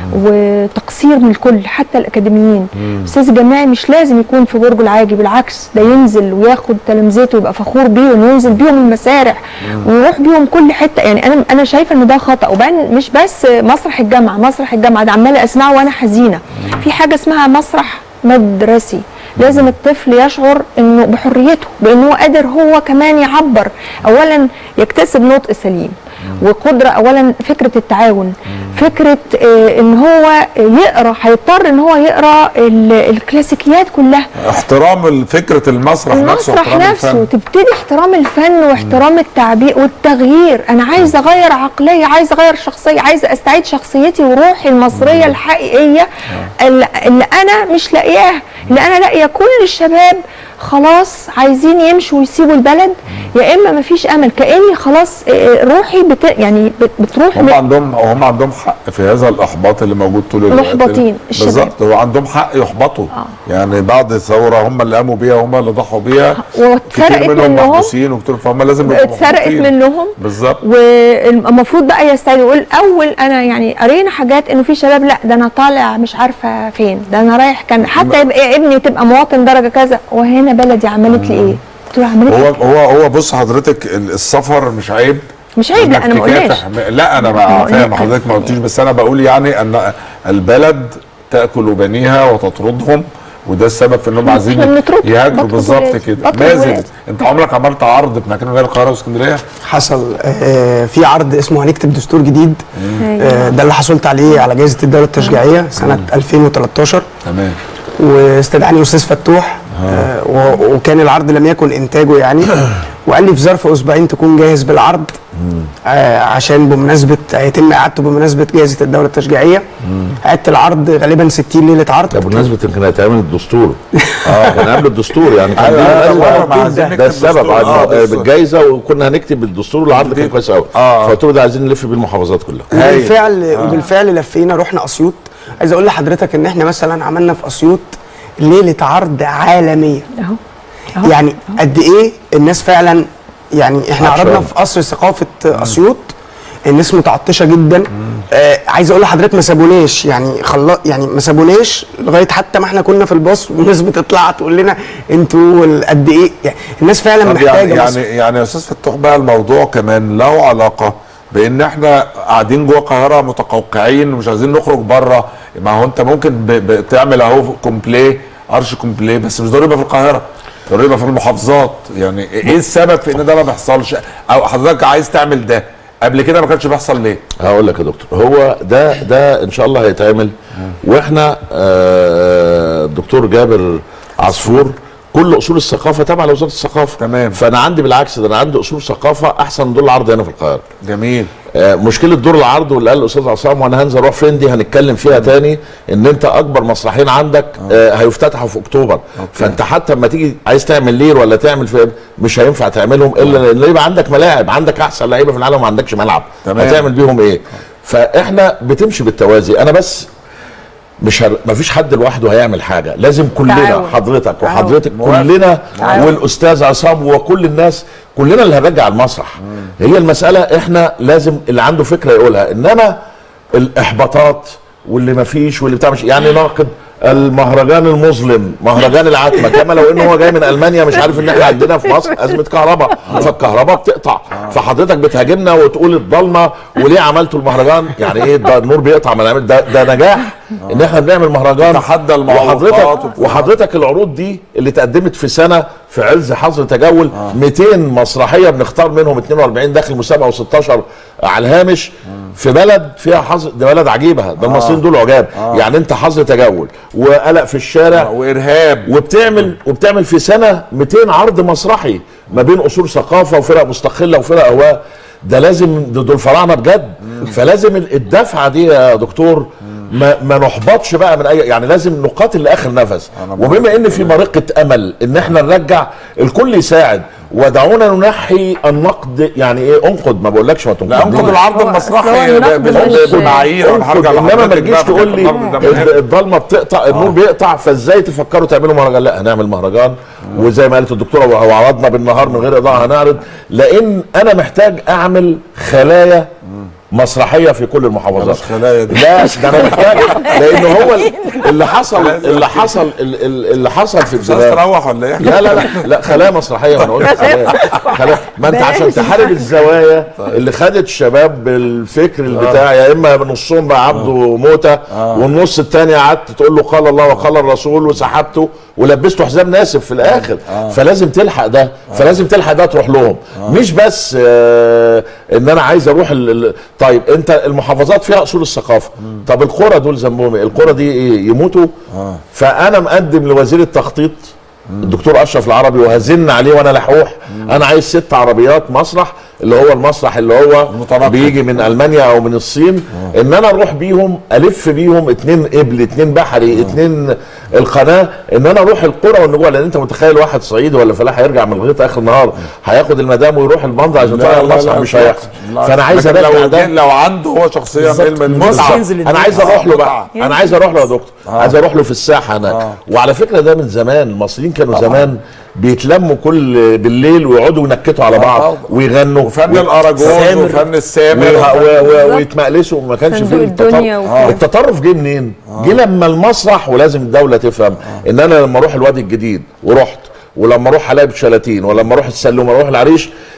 وتقصير من الكل حتى الاكاديميين الاستاذ الجامعي مش لازم يكون في برج العاجي بالعكس ده ينزل وياخد تلامذته ويبقى فخور بيهم وينزل بيهم المسارح ويروح بيهم كل حته يعني انا انا شايفه ان ده خطا وبعدين مش بس مسرح الجامعه مسرح الجامعه ده عماله اسمعه وانا حزينه في حاجه اسمها مسرح مدرسي لازم الطفل يشعر انه بحريته بانه هو قادر هو كمان يعبر اولا يكتسب نطق سليم وقدره اولا فكره التعاون فكره آه، ان هو يقرا هيضطر ان هو يقرا ال- الكلاسيكيات كلها احترام فكره المسرح, نفسه المسرح واحترام نفسه الفن. تبتدي احترام الفن واحترام التعبير والتغيير انا عايزه اغير عقليه عايزه اغير شخصيه عايزه استعيد شخصيتي وروحي المصريه الحقيقيه اللي, اللي انا مش لاقياها اللي انا لاقيه كل الشباب خلاص عايزين يمشوا ويسيبوا البلد يا اما مفيش امل كاني خلاص آه، روحي بت يعني بت- بتروح هم ل- عندهم هم عندهم حق في هذا الاحباط اللي موجود طول الوقت محبطين، الشباب. بالظبط هو عندهم حق يحبطوا يعني بعد ثوره هم اللي قاموا بيها هم اللي ضحوا بيها واتسرقت كتير منهم منهم. محبوسين وكتير فهم لازم يبقوا اتسرقت محبوطين. منهم بالظبط والمفروض بقى يستعيد يقول اول انا يعني قرينا حاجات انه في شباب لا ده انا طالع مش عارفه فين ده انا رايح كان حتى يبقى ابني تبقى مواطن درجه كذا وهنا بلدي عملت لي ايه؟ قلت له عملت هو لي هو هو بص حضرتك ال- السفر مش عيب مش عيب لا انا ما انك قلناش تكافح. لا انا بقى فاهم حضرتك ما قلتيش بس انا بقول يعني ان البلد تاكل بنيها وتطردهم وده السبب في انهم عايزين إحنا بنطرد. يهاجروا بطرد بالظبط ولاد. كده بطرد مازن ولاد. انت عمرك عملت عرض في مكان غير القاهره واسكندريه؟ حصل آه، في عرض اسمه هنكتب دستور جديد آه، ده اللي حصلت عليه على جائزه الدوله التشجيعيه سنه 2013 تمام واستدعاني استاذ فتوح آه، و- وكان العرض لم يكن انتاجه يعني وقال لي في ظرف اسبوعين تكون جاهز بالعرض آه، عشان بمناسبه هيتم اعادته بمناسبه جائزه الدوله التشجيعيه عدت العرض غالبا 60 ليله عرض ده بمناسبه ان كان هيتعمل الدستور اه كان قبل الدستور يعني كان أيوة، دي أيوة، مناسبة طبعاً، ما عايزين ده نكتب السبب دستور. عن- آه، آه، بالظبط. بالجائزه وكنا هنكتب بالدستور والعرض كان كويس قوي آه. فقلت له ده عايزين نلف بيه المحافظات كلها وبالفعل وبالفعل لفينا رحنا اسيوط عايز اقول لحضرتك ان احنا مثلا عملنا في اسيوط ليله عرض عالميه اهو أهو. يعني قد ايه الناس فعلا يعني احنا عطشان. عرضنا في قصر ثقافه اسيوط الناس متعطشه جدا آه عايز اقول لحضرتك ما سابوناش يعني خلا يعني ما سابوناش لغايه حتى ما احنا كنا في الباص والناس بتطلع تقول لنا انتوا ال- قد ايه يعني الناس فعلا طب محتاجه يعني مصر. يعني يعني يا استاذ فتوح بقى الموضوع كمان له علاقه بان احنا قاعدين جوه القاهره متقوقعين ومش عايزين نخرج بره ما هو انت ممكن ب- بتعمل اهو كومبلي ارش كومبلي بس مش ضروري يبقى في القاهره ضروري يبقى في المحافظات يعني ايه السبب في ان ده ما بيحصلش او حضرتك عايز تعمل ده قبل كده ما كانش بيحصل ليه؟ هقول لك يا دكتور هو ده ده ان شاء الله هيتعمل واحنا آه، الدكتور جابر عصفور كل اصول الثقافه تابعه لوزاره الثقافه تمام. فانا عندي بالعكس ده انا عندي اصول ثقافه احسن من دور العرض هنا في القاهره جميل آه، مشكله دور العرض واللي قال الاستاذ عصام وانا هنزل اروح فين دي هنتكلم فيها تاني ان انت اكبر مسرحين عندك آه هيفتتحوا في اكتوبر فانت حتى لما تيجي عايز تعمل لير ولا تعمل في مش هينفع تعملهم الا لان يبقى عندك ملاعب عندك احسن لعيبه في العالم وما عندكش ملعب تمام. هتعمل بيهم ايه فاحنا بتمشي بالتوازي انا بس مش هر... مفيش حد لوحده هيعمل حاجه لازم كلنا تعاون. حضرتك تعاون. وحضرتك موافق. كلنا تعاون. والاستاذ عصام وكل الناس كلنا اللي هنرجع المسرح هي المساله احنا لازم اللي عنده فكره يقولها انما الاحباطات واللي مفيش واللي بتاع مش يعني ناقد المهرجان المظلم مهرجان العتمه كما لو انه هو جاي من المانيا مش عارف ان احنا عندنا في مصر ازمه كهرباء فالكهرباء بتقطع فحضرتك بتهاجمنا وتقول الضلمه وليه عملتوا المهرجان يعني ايه ده النور بيقطع ما نعمل ده, ده نجاح ان احنا بنعمل مهرجان تحدى المعوقات وحضرتك وبتاع. وحضرتك العروض دي اللي تقدمت في سنه في عز حظر تجول 200 مسرحيه بنختار منهم 42 داخل مسابقه و16 على الهامش في بلد فيها حظر ده بلد عجيبه ده المصريين دول عجاب يعني انت حظر تجول وقلق في الشارع وارهاب وبتعمل وبتعمل في سنه 200 عرض مسرحي ما بين اصول ثقافه وفرق مستقله وفرق هواء ده لازم ده دول فراعنه بجد فلازم الدفعه دي يا دكتور ما, ما نحبطش بقى من اي يعني لازم نقاتل لاخر نفس وبما ان في مرقه امل ان احنا نرجع الكل يساعد ودعونا ننحي النقد يعني ايه انقد ما بقولكش ما لا انقد تنقدنيش العرض هو المسرحي أصل هو النقد بال- مش- بالمعايير انا هرجع انما ما لحضرتك تجيش بقى في تقول لي النقد ده مهم. الضلمه بتقطع النور بيقطع فازاي تفكروا تعملوا مهرجان لا هنعمل مهرجان وزي ما قالت الدكتوره او عرضنا بالنهار من غير اضاءه هنعرض لان انا محتاج اعمل خلايا مسرحيه في كل المحافظات مش خلايا دي. لا ده انا محتاج لان هو اللي حصل اللي حصل اللي حصل في مش عايز الزمان تروح ولا ايه؟ لا لا لا لا خلايا مسرحيه ما انا قلت خلايا خلايا ما انت عشان تحارب الزوايا اللي خدت الشباب بالفكر البتاع يا اما نصهم بقى عبده موته والنص الثاني قعدت تقول له قال الله وقال الرسول وسحبته ولبسته حزام ناسف في الاخر فلازم تلحق ده فلازم تلحق ده تروح لهم مش بس آه ان انا عايز اروح ال... ال- طيب انت المحافظات فيها اصول الثقافه طب القرى دول ذنبهم ايه القرى دي ايه يموتوا فانا مقدم لوزير التخطيط الدكتور اشرف العربي وهزن عليه وانا لحوح انا عايز ست عربيات مسرح اللي هو المسرح اللي هو المتنقل. بيجي من المانيا او من الصين ان انا اروح بيهم الف بيهم اتنين قبل اتنين بحري اتنين القناه ان انا اروح القرى والنجوع لان انت متخيل واحد صعيدي ولا فلاح هيرجع من الغيط اخر النهار هياخد المدام ويروح المنظر عشان لا، يطلع لا، المسرح لا، مش لا. هيحصل لا. فانا عايز لكن ارجع لو ده لو عنده هو شخصيا بالظبط. علم بص المتعه ينزل انا عايز اروح له بقى متعة. انا عايز اروح له يا دكتور عايز اروح له في الساحه هناك وعلى فكره ده من زمان المصريين كانوا زمان بيتلموا كل بالليل ويقعدوا ينكتوا على بعض طبعا. ويغنوا وفن وي- الاراجوز سامر. وفن السامر ويها- وفن- و- و- ويتمقلسوا وما كانش فيه صندوق الدنيا التطرف وكده. التطرف جه منين؟ جه لما المسرح ولازم الدوله تفهم ان انا لما اروح الوادي الجديد ورحت ولما اروح حلايب شلاتين ولما اروح السلوم اروح العريش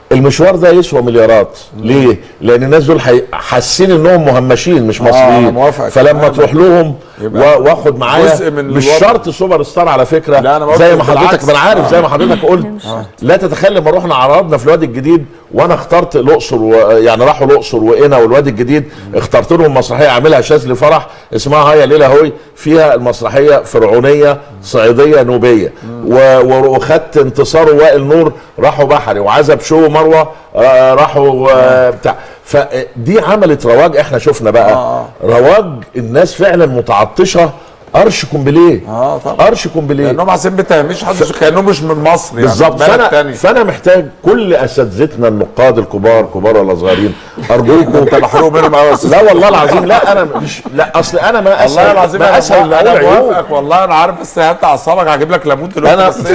المشوار ده يسوى مليارات ليه لان الناس دول حي- حاسين انهم مهمشين مش أنا مصريين موافقك فلما تماماً. تروح لهم يبقى و- واخد معايا جزء من مش الوضع. شرط سوبر ستار على فكره لا، أنا بقول زي ما بالعكس. حضرتك ما انا عارف زي ما حضرتك قلت لا تتخيل لما رحنا عرضنا في الوادي الجديد وانا اخترت الاقصر و... يعني راحوا الاقصر وقنا والوادي الجديد اخترت لهم مسرحيه اعملها شاذلي فرح اسمها هيا ليله هوي فيها المسرحيه فرعونيه صعيديه نوبيه و... و- وخدت انتصار وائل نور راحوا بحري وعزب شو مروه آه، راحوا آه، بتاع فدي عملت رواج احنا شفنا بقى رواج الناس فعلا متعطشه قرش كومبليه اه طبعا قرش كومبليه لانهم عايزين بتهميش حد كانهم مش من مصر يعني بالظبط من بلد فانا تاني فانا محتاج كل اساتذتنا النقاد الكبار كبار ولا صغيرين ارجوكم انت محروم منهم قوي يا أستاذ. لا والله العظيم لا انا مش لا اصل انا ما اسهل والله العظيم ما انا اسهل ان انا اقول عيوب موافقك والله انا عارف بس هات اعصابك هجيب لك ليمون دلوقتي انا بس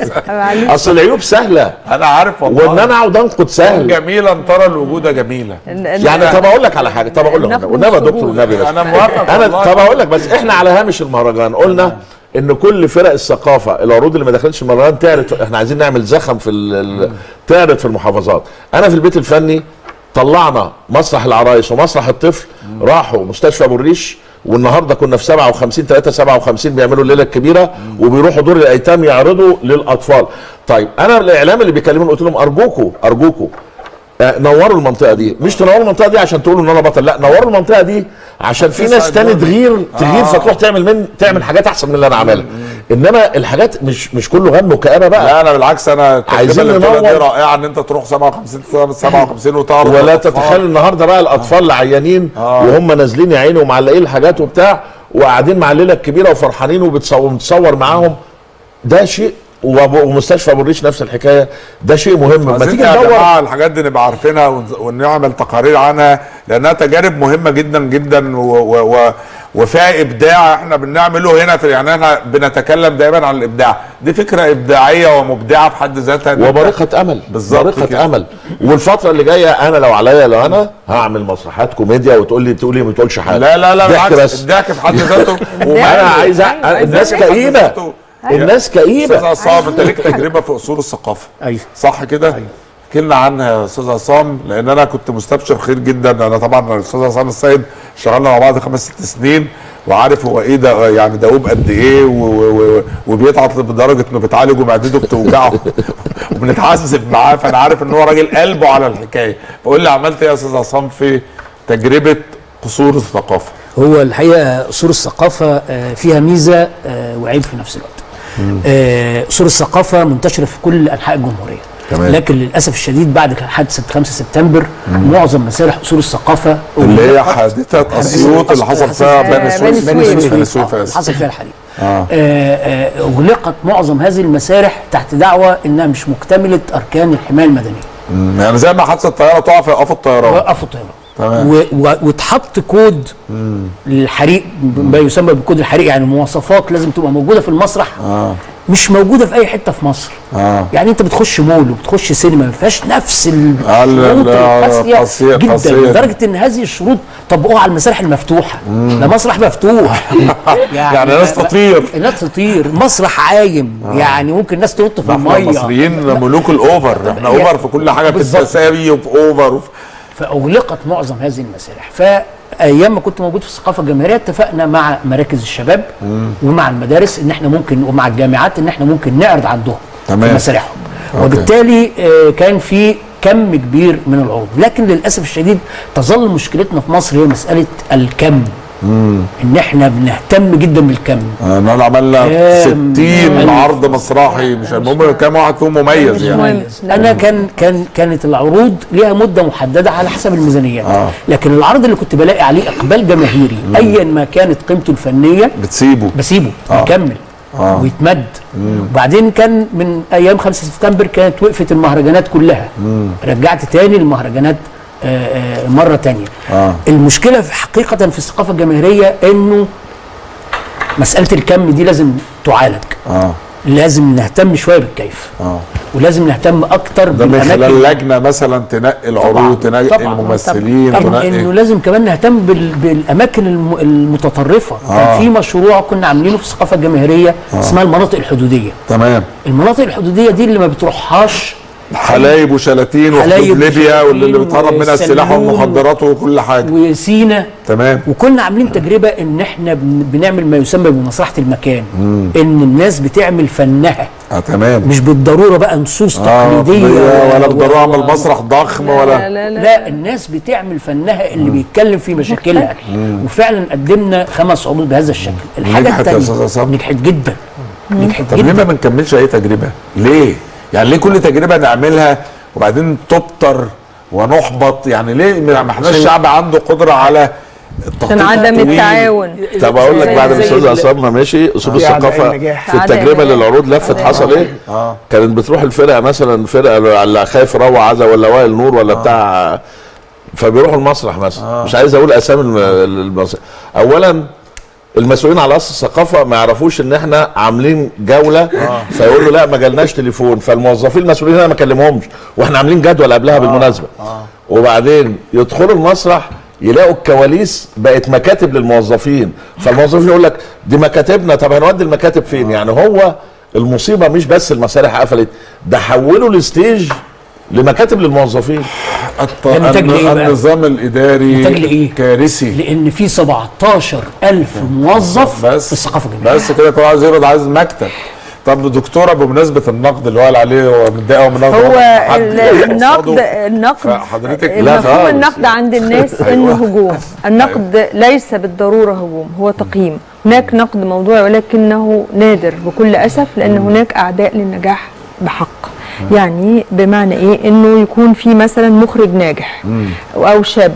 اصل العيوب سهله انا عارف والله وان انا اقعد انقد سهل جميلا ترى الوجود جميله يعني طب اقول لك على حاجه طب اقول لك ناخد والنبي يا دكتور الشهود. والنبي بس انا موافق انا والله. طب اقول لك بس احنا على هامش المهرجان قلنا ان كل فرق الثقافه العروض اللي ما دخلتش المهرجان تعرض احنا عايزين نعمل زخم في ال- ال- تعرض في المحافظات انا في البيت الفني طلعنا مسرح العرايس ومسرح الطفل راحوا مستشفى ابو الريش والنهارده كنا في 57 3 57 بيعملوا الليله الكبيره وبيروحوا دور الايتام يعرضوا للاطفال طيب انا الاعلام اللي بيكلموني قلت لهم ارجوكوا ارجوكوا آه، نوروا المنطقه دي مش تنوروا المنطقه دي عشان تقولوا ان انا بطل لا نوروا المنطقه دي عشان في ناس تاني تغير تغير فتروح تعمل من تعمل حاجات احسن من اللي انا عاملها انما الحاجات مش مش كله غم وكآبه بقى لا انا بالعكس انا التجربه عايزين اللي بتقولها دي ننور. رائعه ان انت تروح 57 57 وتعرض ولا للأطفال. تتخيل النهارده بقى الاطفال اللي عيانين وهم نازلين يا عيني ومعلقين الحاجات وبتاع وقاعدين مع الليله الكبيره وفرحانين وبتصور متصور معاهم ده شيء وأبو- ومستشفى ابو الريش نفس الحكايه ده شيء مهم ما عايزين تيجي يا ندور جماعه الحاجات دي نبقى عارفينها ونز- ونعمل تقارير عنها لانها تجارب مهمه جدا جدا و و و وفيها ابداع احنا بنعمله هنا في يعني احنا بنتكلم دايما عن الابداع دي فكره ابداعيه ومبدعه في حد ذاتها إن أنت- وبارقة امل بالظبط بارقة كده. امل والفتره اللي جايه انا لو عليا لو انا هعمل مسرحيات كوميديا وتقول لي تقول لي ما تقولش حاجه لا لا لا ضحك بالعكس بس الضحك في حد ذاته انا عايز أ- الناس كئيبه الناس استاذ كئيبه عصام انت ليك تجربه في اصول الثقافه ايوه صح كده؟ احكي لنا عنها يا استاذ عصام لان انا كنت مستبشر خير جدا انا طبعا الاستاذ عصام السيد اشتغلنا مع بعض خمس ست سنين وعارف هو ايه ده يعني دؤوب قد ايه و- و- و- وبيتعط لدرجه انه بتعالج ومعدته بتوجعه وبنتعذب معاه فانا عارف ان هو راجل قلبه على الحكايه فقول لي عملت ايه يا استاذ عصام في تجربه قصور الثقافه هو الحقيقه اصول الثقافه آه، فيها ميزه آه، وعيب في نفس الوقت آه، اصول الثقافه منتشره في كل انحاء الجمهوريه تمام. لكن للاسف الشديد بعد حادثه 5 سبتمبر معظم مسارح اصول الثقافه اللي هي أغلقت. حادثه اسيوط اللي حصل فيها بني بني سويف سويف. بني سويف آه، آسف. حصل فيها الحريق آه. آه، آه، اغلقت معظم هذه المسارح تحت دعوى انها مش مكتمله اركان الحمايه المدنيه مم، يعني زي ما حادثه الطياره تقع في ايقاف الطيران وقفوا الطيران تمام. و- و- واتحط كود للحريق ما يسمى بكود الحريق يعني مواصفات لازم تبقى موجوده في المسرح اه مش موجوده في اي حته في مصر اه يعني انت بتخش مول وبتخش سينما ما فيهاش نفس آه، ال- الشروط ال- القاسيه القاسية- جدا القاسية دي. لدرجه ان هذه الشروط طبقوها على المسارح المفتوحه ده مسرح مفتوح يعني ناس تطير. الناس تطير مسرح عايم يعني ممكن ناس تنط في ده احنا الميه المصريين ملوك الاوفر احنا هي- اوفر في كل حاجه في بالظبط. التساوي وفي اوفر وفي فاغلقت معظم هذه المسارح فايام ما كنت موجود في الثقافه الجماهيريه اتفقنا مع مراكز الشباب ومع المدارس ان احنا ممكن ومع الجامعات ان احنا ممكن نعرض عندهم تمام. في مسارحهم وبالتالي آه، كان في كم كبير من العروض لكن للاسف الشديد تظل مشكلتنا في مصر هي مساله الكم ان احنا بنهتم جدا بالكم انا عملنا كام 60 عرض مسرحي مش المهم كام واحد فيهم مميز يعني مميز انا كان كان كانت العروض ليها مده محدده على حسب الميزانيات آه. لكن العرض اللي كنت بلاقي عليه اقبال جماهيري ايا ما كانت قيمته الفنيه بتسيبه بسيبه آه. يكمل آه. ويتمد وبعدين كان من ايام 5 سبتمبر كانت وقفت المهرجانات كلها رجعت تاني المهرجانات آه، آه، مره تانية آه. المشكله في حقيقه في الثقافه الجماهيريه انه مساله الكم دي لازم تعالج اه لازم نهتم شويه بالكيف اه ولازم نهتم اكتر ده من بالاماكن خلال لجنه مثلا تنقي العروض تنقي طبعاً. الممثلين طبعا انه تنقي لازم كمان نهتم بال... بالاماكن الم... المتطرفه آه. كان في مشروع كنا عاملينه في الثقافه الجماهيريه اسمها المناطق الحدوديه تمام المناطق الحدوديه دي اللي ما بتروحهاش حلايب وشلاتين حلايب وحدود ليبيا واللي اللي وشلاتين بيتهرب منها السلاح وسلمون والمخدرات وكل حاجه وسينا تمام وكنا عاملين تجربه ان احنا بن- بنعمل ما يسمى بمصلحه المكان ان الناس بتعمل فنها اه تمام مش بالضروره بقى نصوص اه تقليديه ولا و- بالضروره اعمل مسرح ضخم ولا لا لا لا الناس بتعمل فنها اللي بيتكلم في مشاكلها وفعلا قدمنا خمس عروض بهذا الشكل الحاجه نجحت يا الثانيه أستاذ عصام؟ نجحت جدا نجحت طب ليه ما جدا بنكملش اي تجربه؟ ليه؟ يعني ليه كل تجربه نعملها وبعدين تبتر ونحبط يعني ليه ما احناش شعب عنده قدره على التخطيط عشان عدم الطويل؟ التعاون طب اقول لك زي- بعد ما زي الاستاذ ال- عصام ما مشي اصول في أعداء الثقافه النجاح. في أعداء التجربه اللي النجاح. العروض لفت أعداء حصل ايه؟ اه كانت بتروح الفرقه مثلا فرقه اللي خايف روعه عزا ولا وائل نور ولا بتاع فبيروحوا المسرح مثلا مش عايز اقول اسامي الم- المسرح اولا المسؤولين على اصل الثقافه ما يعرفوش ان احنا عاملين جوله فيقول له لا ما جالناش تليفون فالموظفين المسؤولين انا ما كلمهمش واحنا عاملين جدول قبلها بالمناسبه وبعدين يدخلوا المسرح يلاقوا الكواليس بقت مكاتب للموظفين فالموظفين يقول لك دي مكاتبنا طب هنودي المكاتب فين يعني هو المصيبه مش بس المسارح قفلت ده حولوا الستيج لمكاتب للموظفين الط- ده نتاج لإيه الن- بقى؟ النظام الاداري نتاج لإيه؟ كارثي لان في 17 الف موظف بس في الثقافه الجميله بس كده طبعا عايز يقبض عايز مكتب طب دكتوره بمناسبه النقد اللي هو قال عليه هو متضايق قوي من النقد هو حد ال- يقصده. النقد النقد فحضرتك لا مفهوم خالص. النقد عند الناس انه هجوم النقد ليس بالضروره هجوم هو تقييم هناك نقد موضوعي ولكنه نادر بكل اسف لان هناك اعداء للنجاح بحق يعني بمعنى ايه انه يكون في مثلا مخرج ناجح او شاب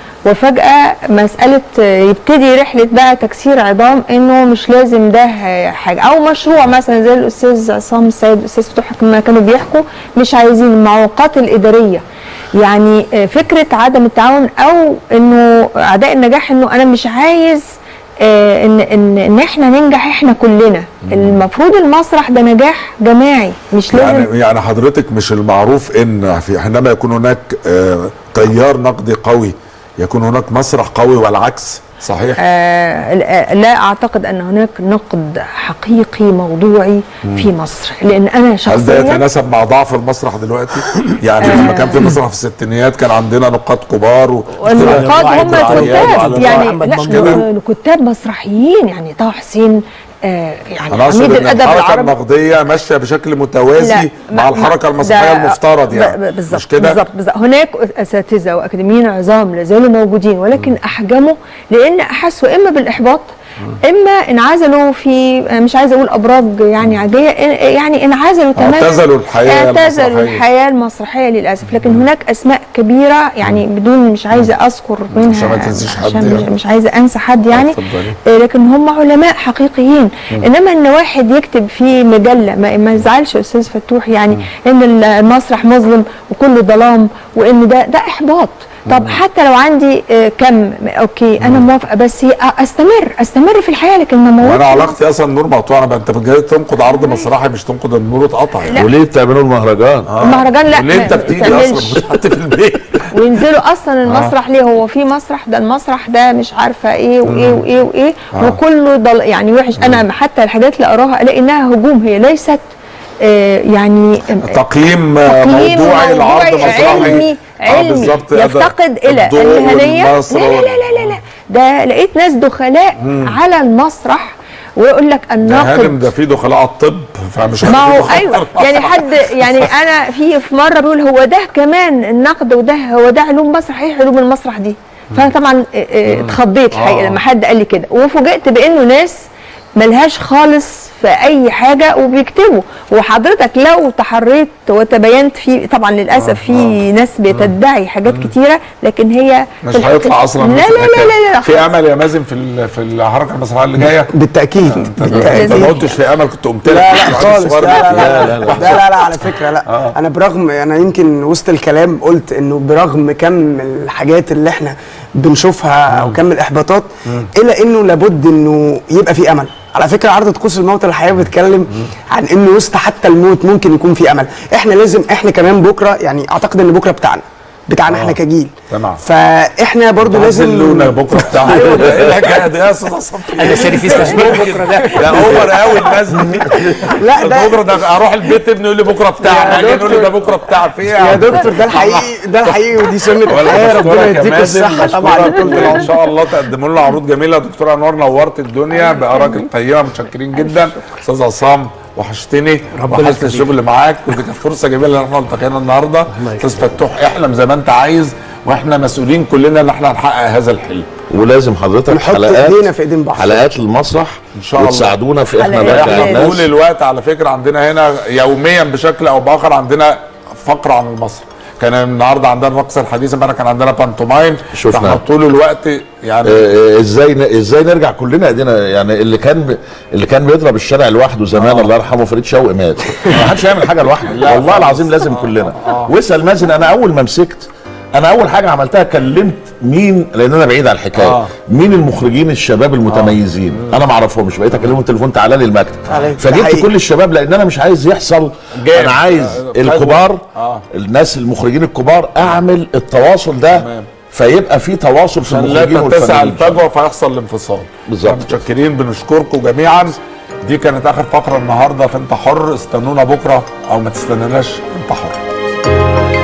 وفجأة مسألة يبتدي رحلة بقى تكسير عظام انه مش لازم ده حاجة او مشروع مثلا زي الاستاذ عصام السيد الاستاذ فتوح ما كانوا بيحكوا مش عايزين المعوقات الادارية يعني فكرة عدم التعاون او انه اعداء النجاح انه انا مش عايز آه، ان ان ان احنا ننجح احنا كلنا المفروض المسرح ده نجاح جماعي مش لازم يعني يعني حضرتك مش المعروف ان في حينما يكون هناك آه، تيار نقدي قوي يكون هناك مسرح قوي والعكس صحيح آه لا- لا اعتقد ان هناك نقد حقيقي موضوعي في مصر لان انا هل ده شخصيا يتناسب مع ضعف المسرح دلوقتي؟ يعني لما كان في مسرح في الستينيات كان عندنا نقاد كبار و... والنقاد هم الكتاب يعني محمد لا مشكلة. ن- كتاب مسرحيين يعني طه حسين آه يعني انا اقصد عميد ان الادب الحركه العربي النقديه ماشيه بشكل متوازي لا، مع ما- الحركه ما- المسرحيه ده- المفترض ب- يعني ب- بالظبط مش كده؟ بالظبط بالظبط هناك اساتذه واكاديميين عظام لا زالوا موجودين ولكن احجموا لان احسوا اما بالاحباط اما انعزلوا في مش عايزه اقول ابراج يعني عاديه يعني انعزلوا تماما اعتزلوا الحياة اعتزلوا المسرحية. الحياه المسرحيه للاسف لكن هناك اسماء كبيره يعني بدون مش عايزه اذكر منها عشان ما تنسيش حد عشان مش, يعني. مش عايزه انسى حد يعني اتفضلي. آه، لكن هم علماء حقيقيين انما ان واحد يكتب في مجله ما, ما يزعلش يا استاذ فتوح يعني ان المسرح مظلم وكله ظلام وان ده ده احباط طب حتى لو عندي آه، كم اوكي انا موافقه بس ي- استمر استمر في الحياه لكن ما وانا موتش علاقتي اصلا النور مقطوعه انا بقى انت جاي تنقد عرض مسرحي مش تنقد النور اتقطع يعني وليه بتعملوا المهرجان؟ المهرجان لا وليه انت ما بتيجي تعملش. اصلا مش حتى في البيت وينزلوا اصلا المسرح ليه هو في مسرح ده المسرح ده مش عارفه ايه وايه وايه وايه وكله ضل يعني وحش انا حتى الحاجات اللي اراها الاقي انها هجوم هي ليست آه يعني تقييم آه، تقييم موضوعي لعرض موضوعي مسرحي علمي آه، علمي بالظبط ده يفتقد الى الضوء المهنيه لا والنصر لا لا لا لا, لا. ده لقيت ناس دخلاء على المسرح ويقول لك ده الناقد هاجم ده في دخلاء على الطب فمش ما هو هتبقى ايوه خطر. يعني حد يعني انا في في مره بيقول هو ده كمان النقد وده هو ده علوم مسرح ايه علوم المسرح دي فانا طبعا اه، اه، اتخضيت الحقيقه لما حد قال لي كده وفوجئت بانه ناس ملهاش خالص في اي حاجه وبيكتبوا وحضرتك لو تحريت وتبينت في طبعا للاسف في ناس بتدعي حاجات كتيره لكن هي مش في الحقيقة- هيطلع اصلا لا لا لا لا, لا, في امل يا مازن في ال- في الحركه المسرحيه اللي جايه بالتاكيد انت بالتأكيد. ما قلتش في امل كنت قمت لك لا لا العيل خالص الصغير لا لا ده. لا لا لا لا, لا على فكره لا انا برغم انا يمكن وسط الكلام قلت انه برغم كم الحاجات اللي احنا بنشوفها او كم الاحباطات الا انه لابد انه يبقى في امل على فكره عرض طقوس الموت الحقيقه بتتكلم عن انه وسط حتى الموت ممكن يكون في امل احنا لازم احنا كمان بكره يعني اعتقد ان بكره بتاعنا بتاعنا احنا كجيل تمام. فاحنا برضو لازم لازم لونا بكره بتاع ايوه ده ايه الحكايه دي يا استاذ عصام في انا شريف يستشمل بكره ده ده اوفر قوي الناس دي لا ده بكره ده اروح البيت ابني يقول لي بكره بتاعنا يا اجي يقول لي ده دكتور. بكره بتاع في ايه يا دكتور ده الحقيقي ده الحقيقي ودي سنه ولا الحياه بشكرك ربنا يا يديكم مازن، الصحه طبعا بشكرك لكل ان شاء الله تقدموا لنا عروض جميله دكتوره انوار نورت الدنيا بارائك القيمه متشكرين جدا استاذ عصام وحشتني وحشت الشغل معاك ودي كانت فرصه جميله ان احنا التقينا النهارده استاذ فتوح احلم زي ما انت عايز واحنا مسؤولين كلنا ان احنا نحقق هذا الحلم ولازم حضرتك نحط حلقات ايدينا في ايدين بعض حلقات المسرح إن شاء الله. وتساعدونا في احنا حلقات نرجع لازم. الناس طول الوقت على فكره عندنا هنا يوميا بشكل او باخر عندنا فقره عن المسرح كان النهارده عندنا الرقصه الحديثه امبارح كان عندنا بانتومايم شفنا. فاحنا طول الوقت يعني آه، ازاي ن- ازاي نرجع كلنا ايدينا يعني اللي كان ب... اللي كان بيضرب الشارع لوحده زمان الله يرحمه فريد شوقي مات ما حدش يعمل حاجه لوحده والله العظيم لازم كلنا واسال مازن انا اول ما مسكت انا اول حاجه عملتها كلمت مين لان انا بعيد عن الحكايه آه. مين المخرجين الشباب المتميزين انا ما اعرفهمش بقيت اكلمهم تليفون تعالى لي المكتب تعالى. ده فجبت حقيقي. كل الشباب لان انا مش عايز يحصل جاب. انا عايز آه، الكبار آه. الناس المخرجين الكبار اعمل التواصل ده تمام. فيبقى في تواصل في عشان لا المخرجين تتسع والفنانين الفجوه فيحصل الانفصال بالظبط. متشكرين بنشكركم جميعا دي كانت اخر فقره النهارده فانت حر استنونا بكره او ما تستناناش انت حر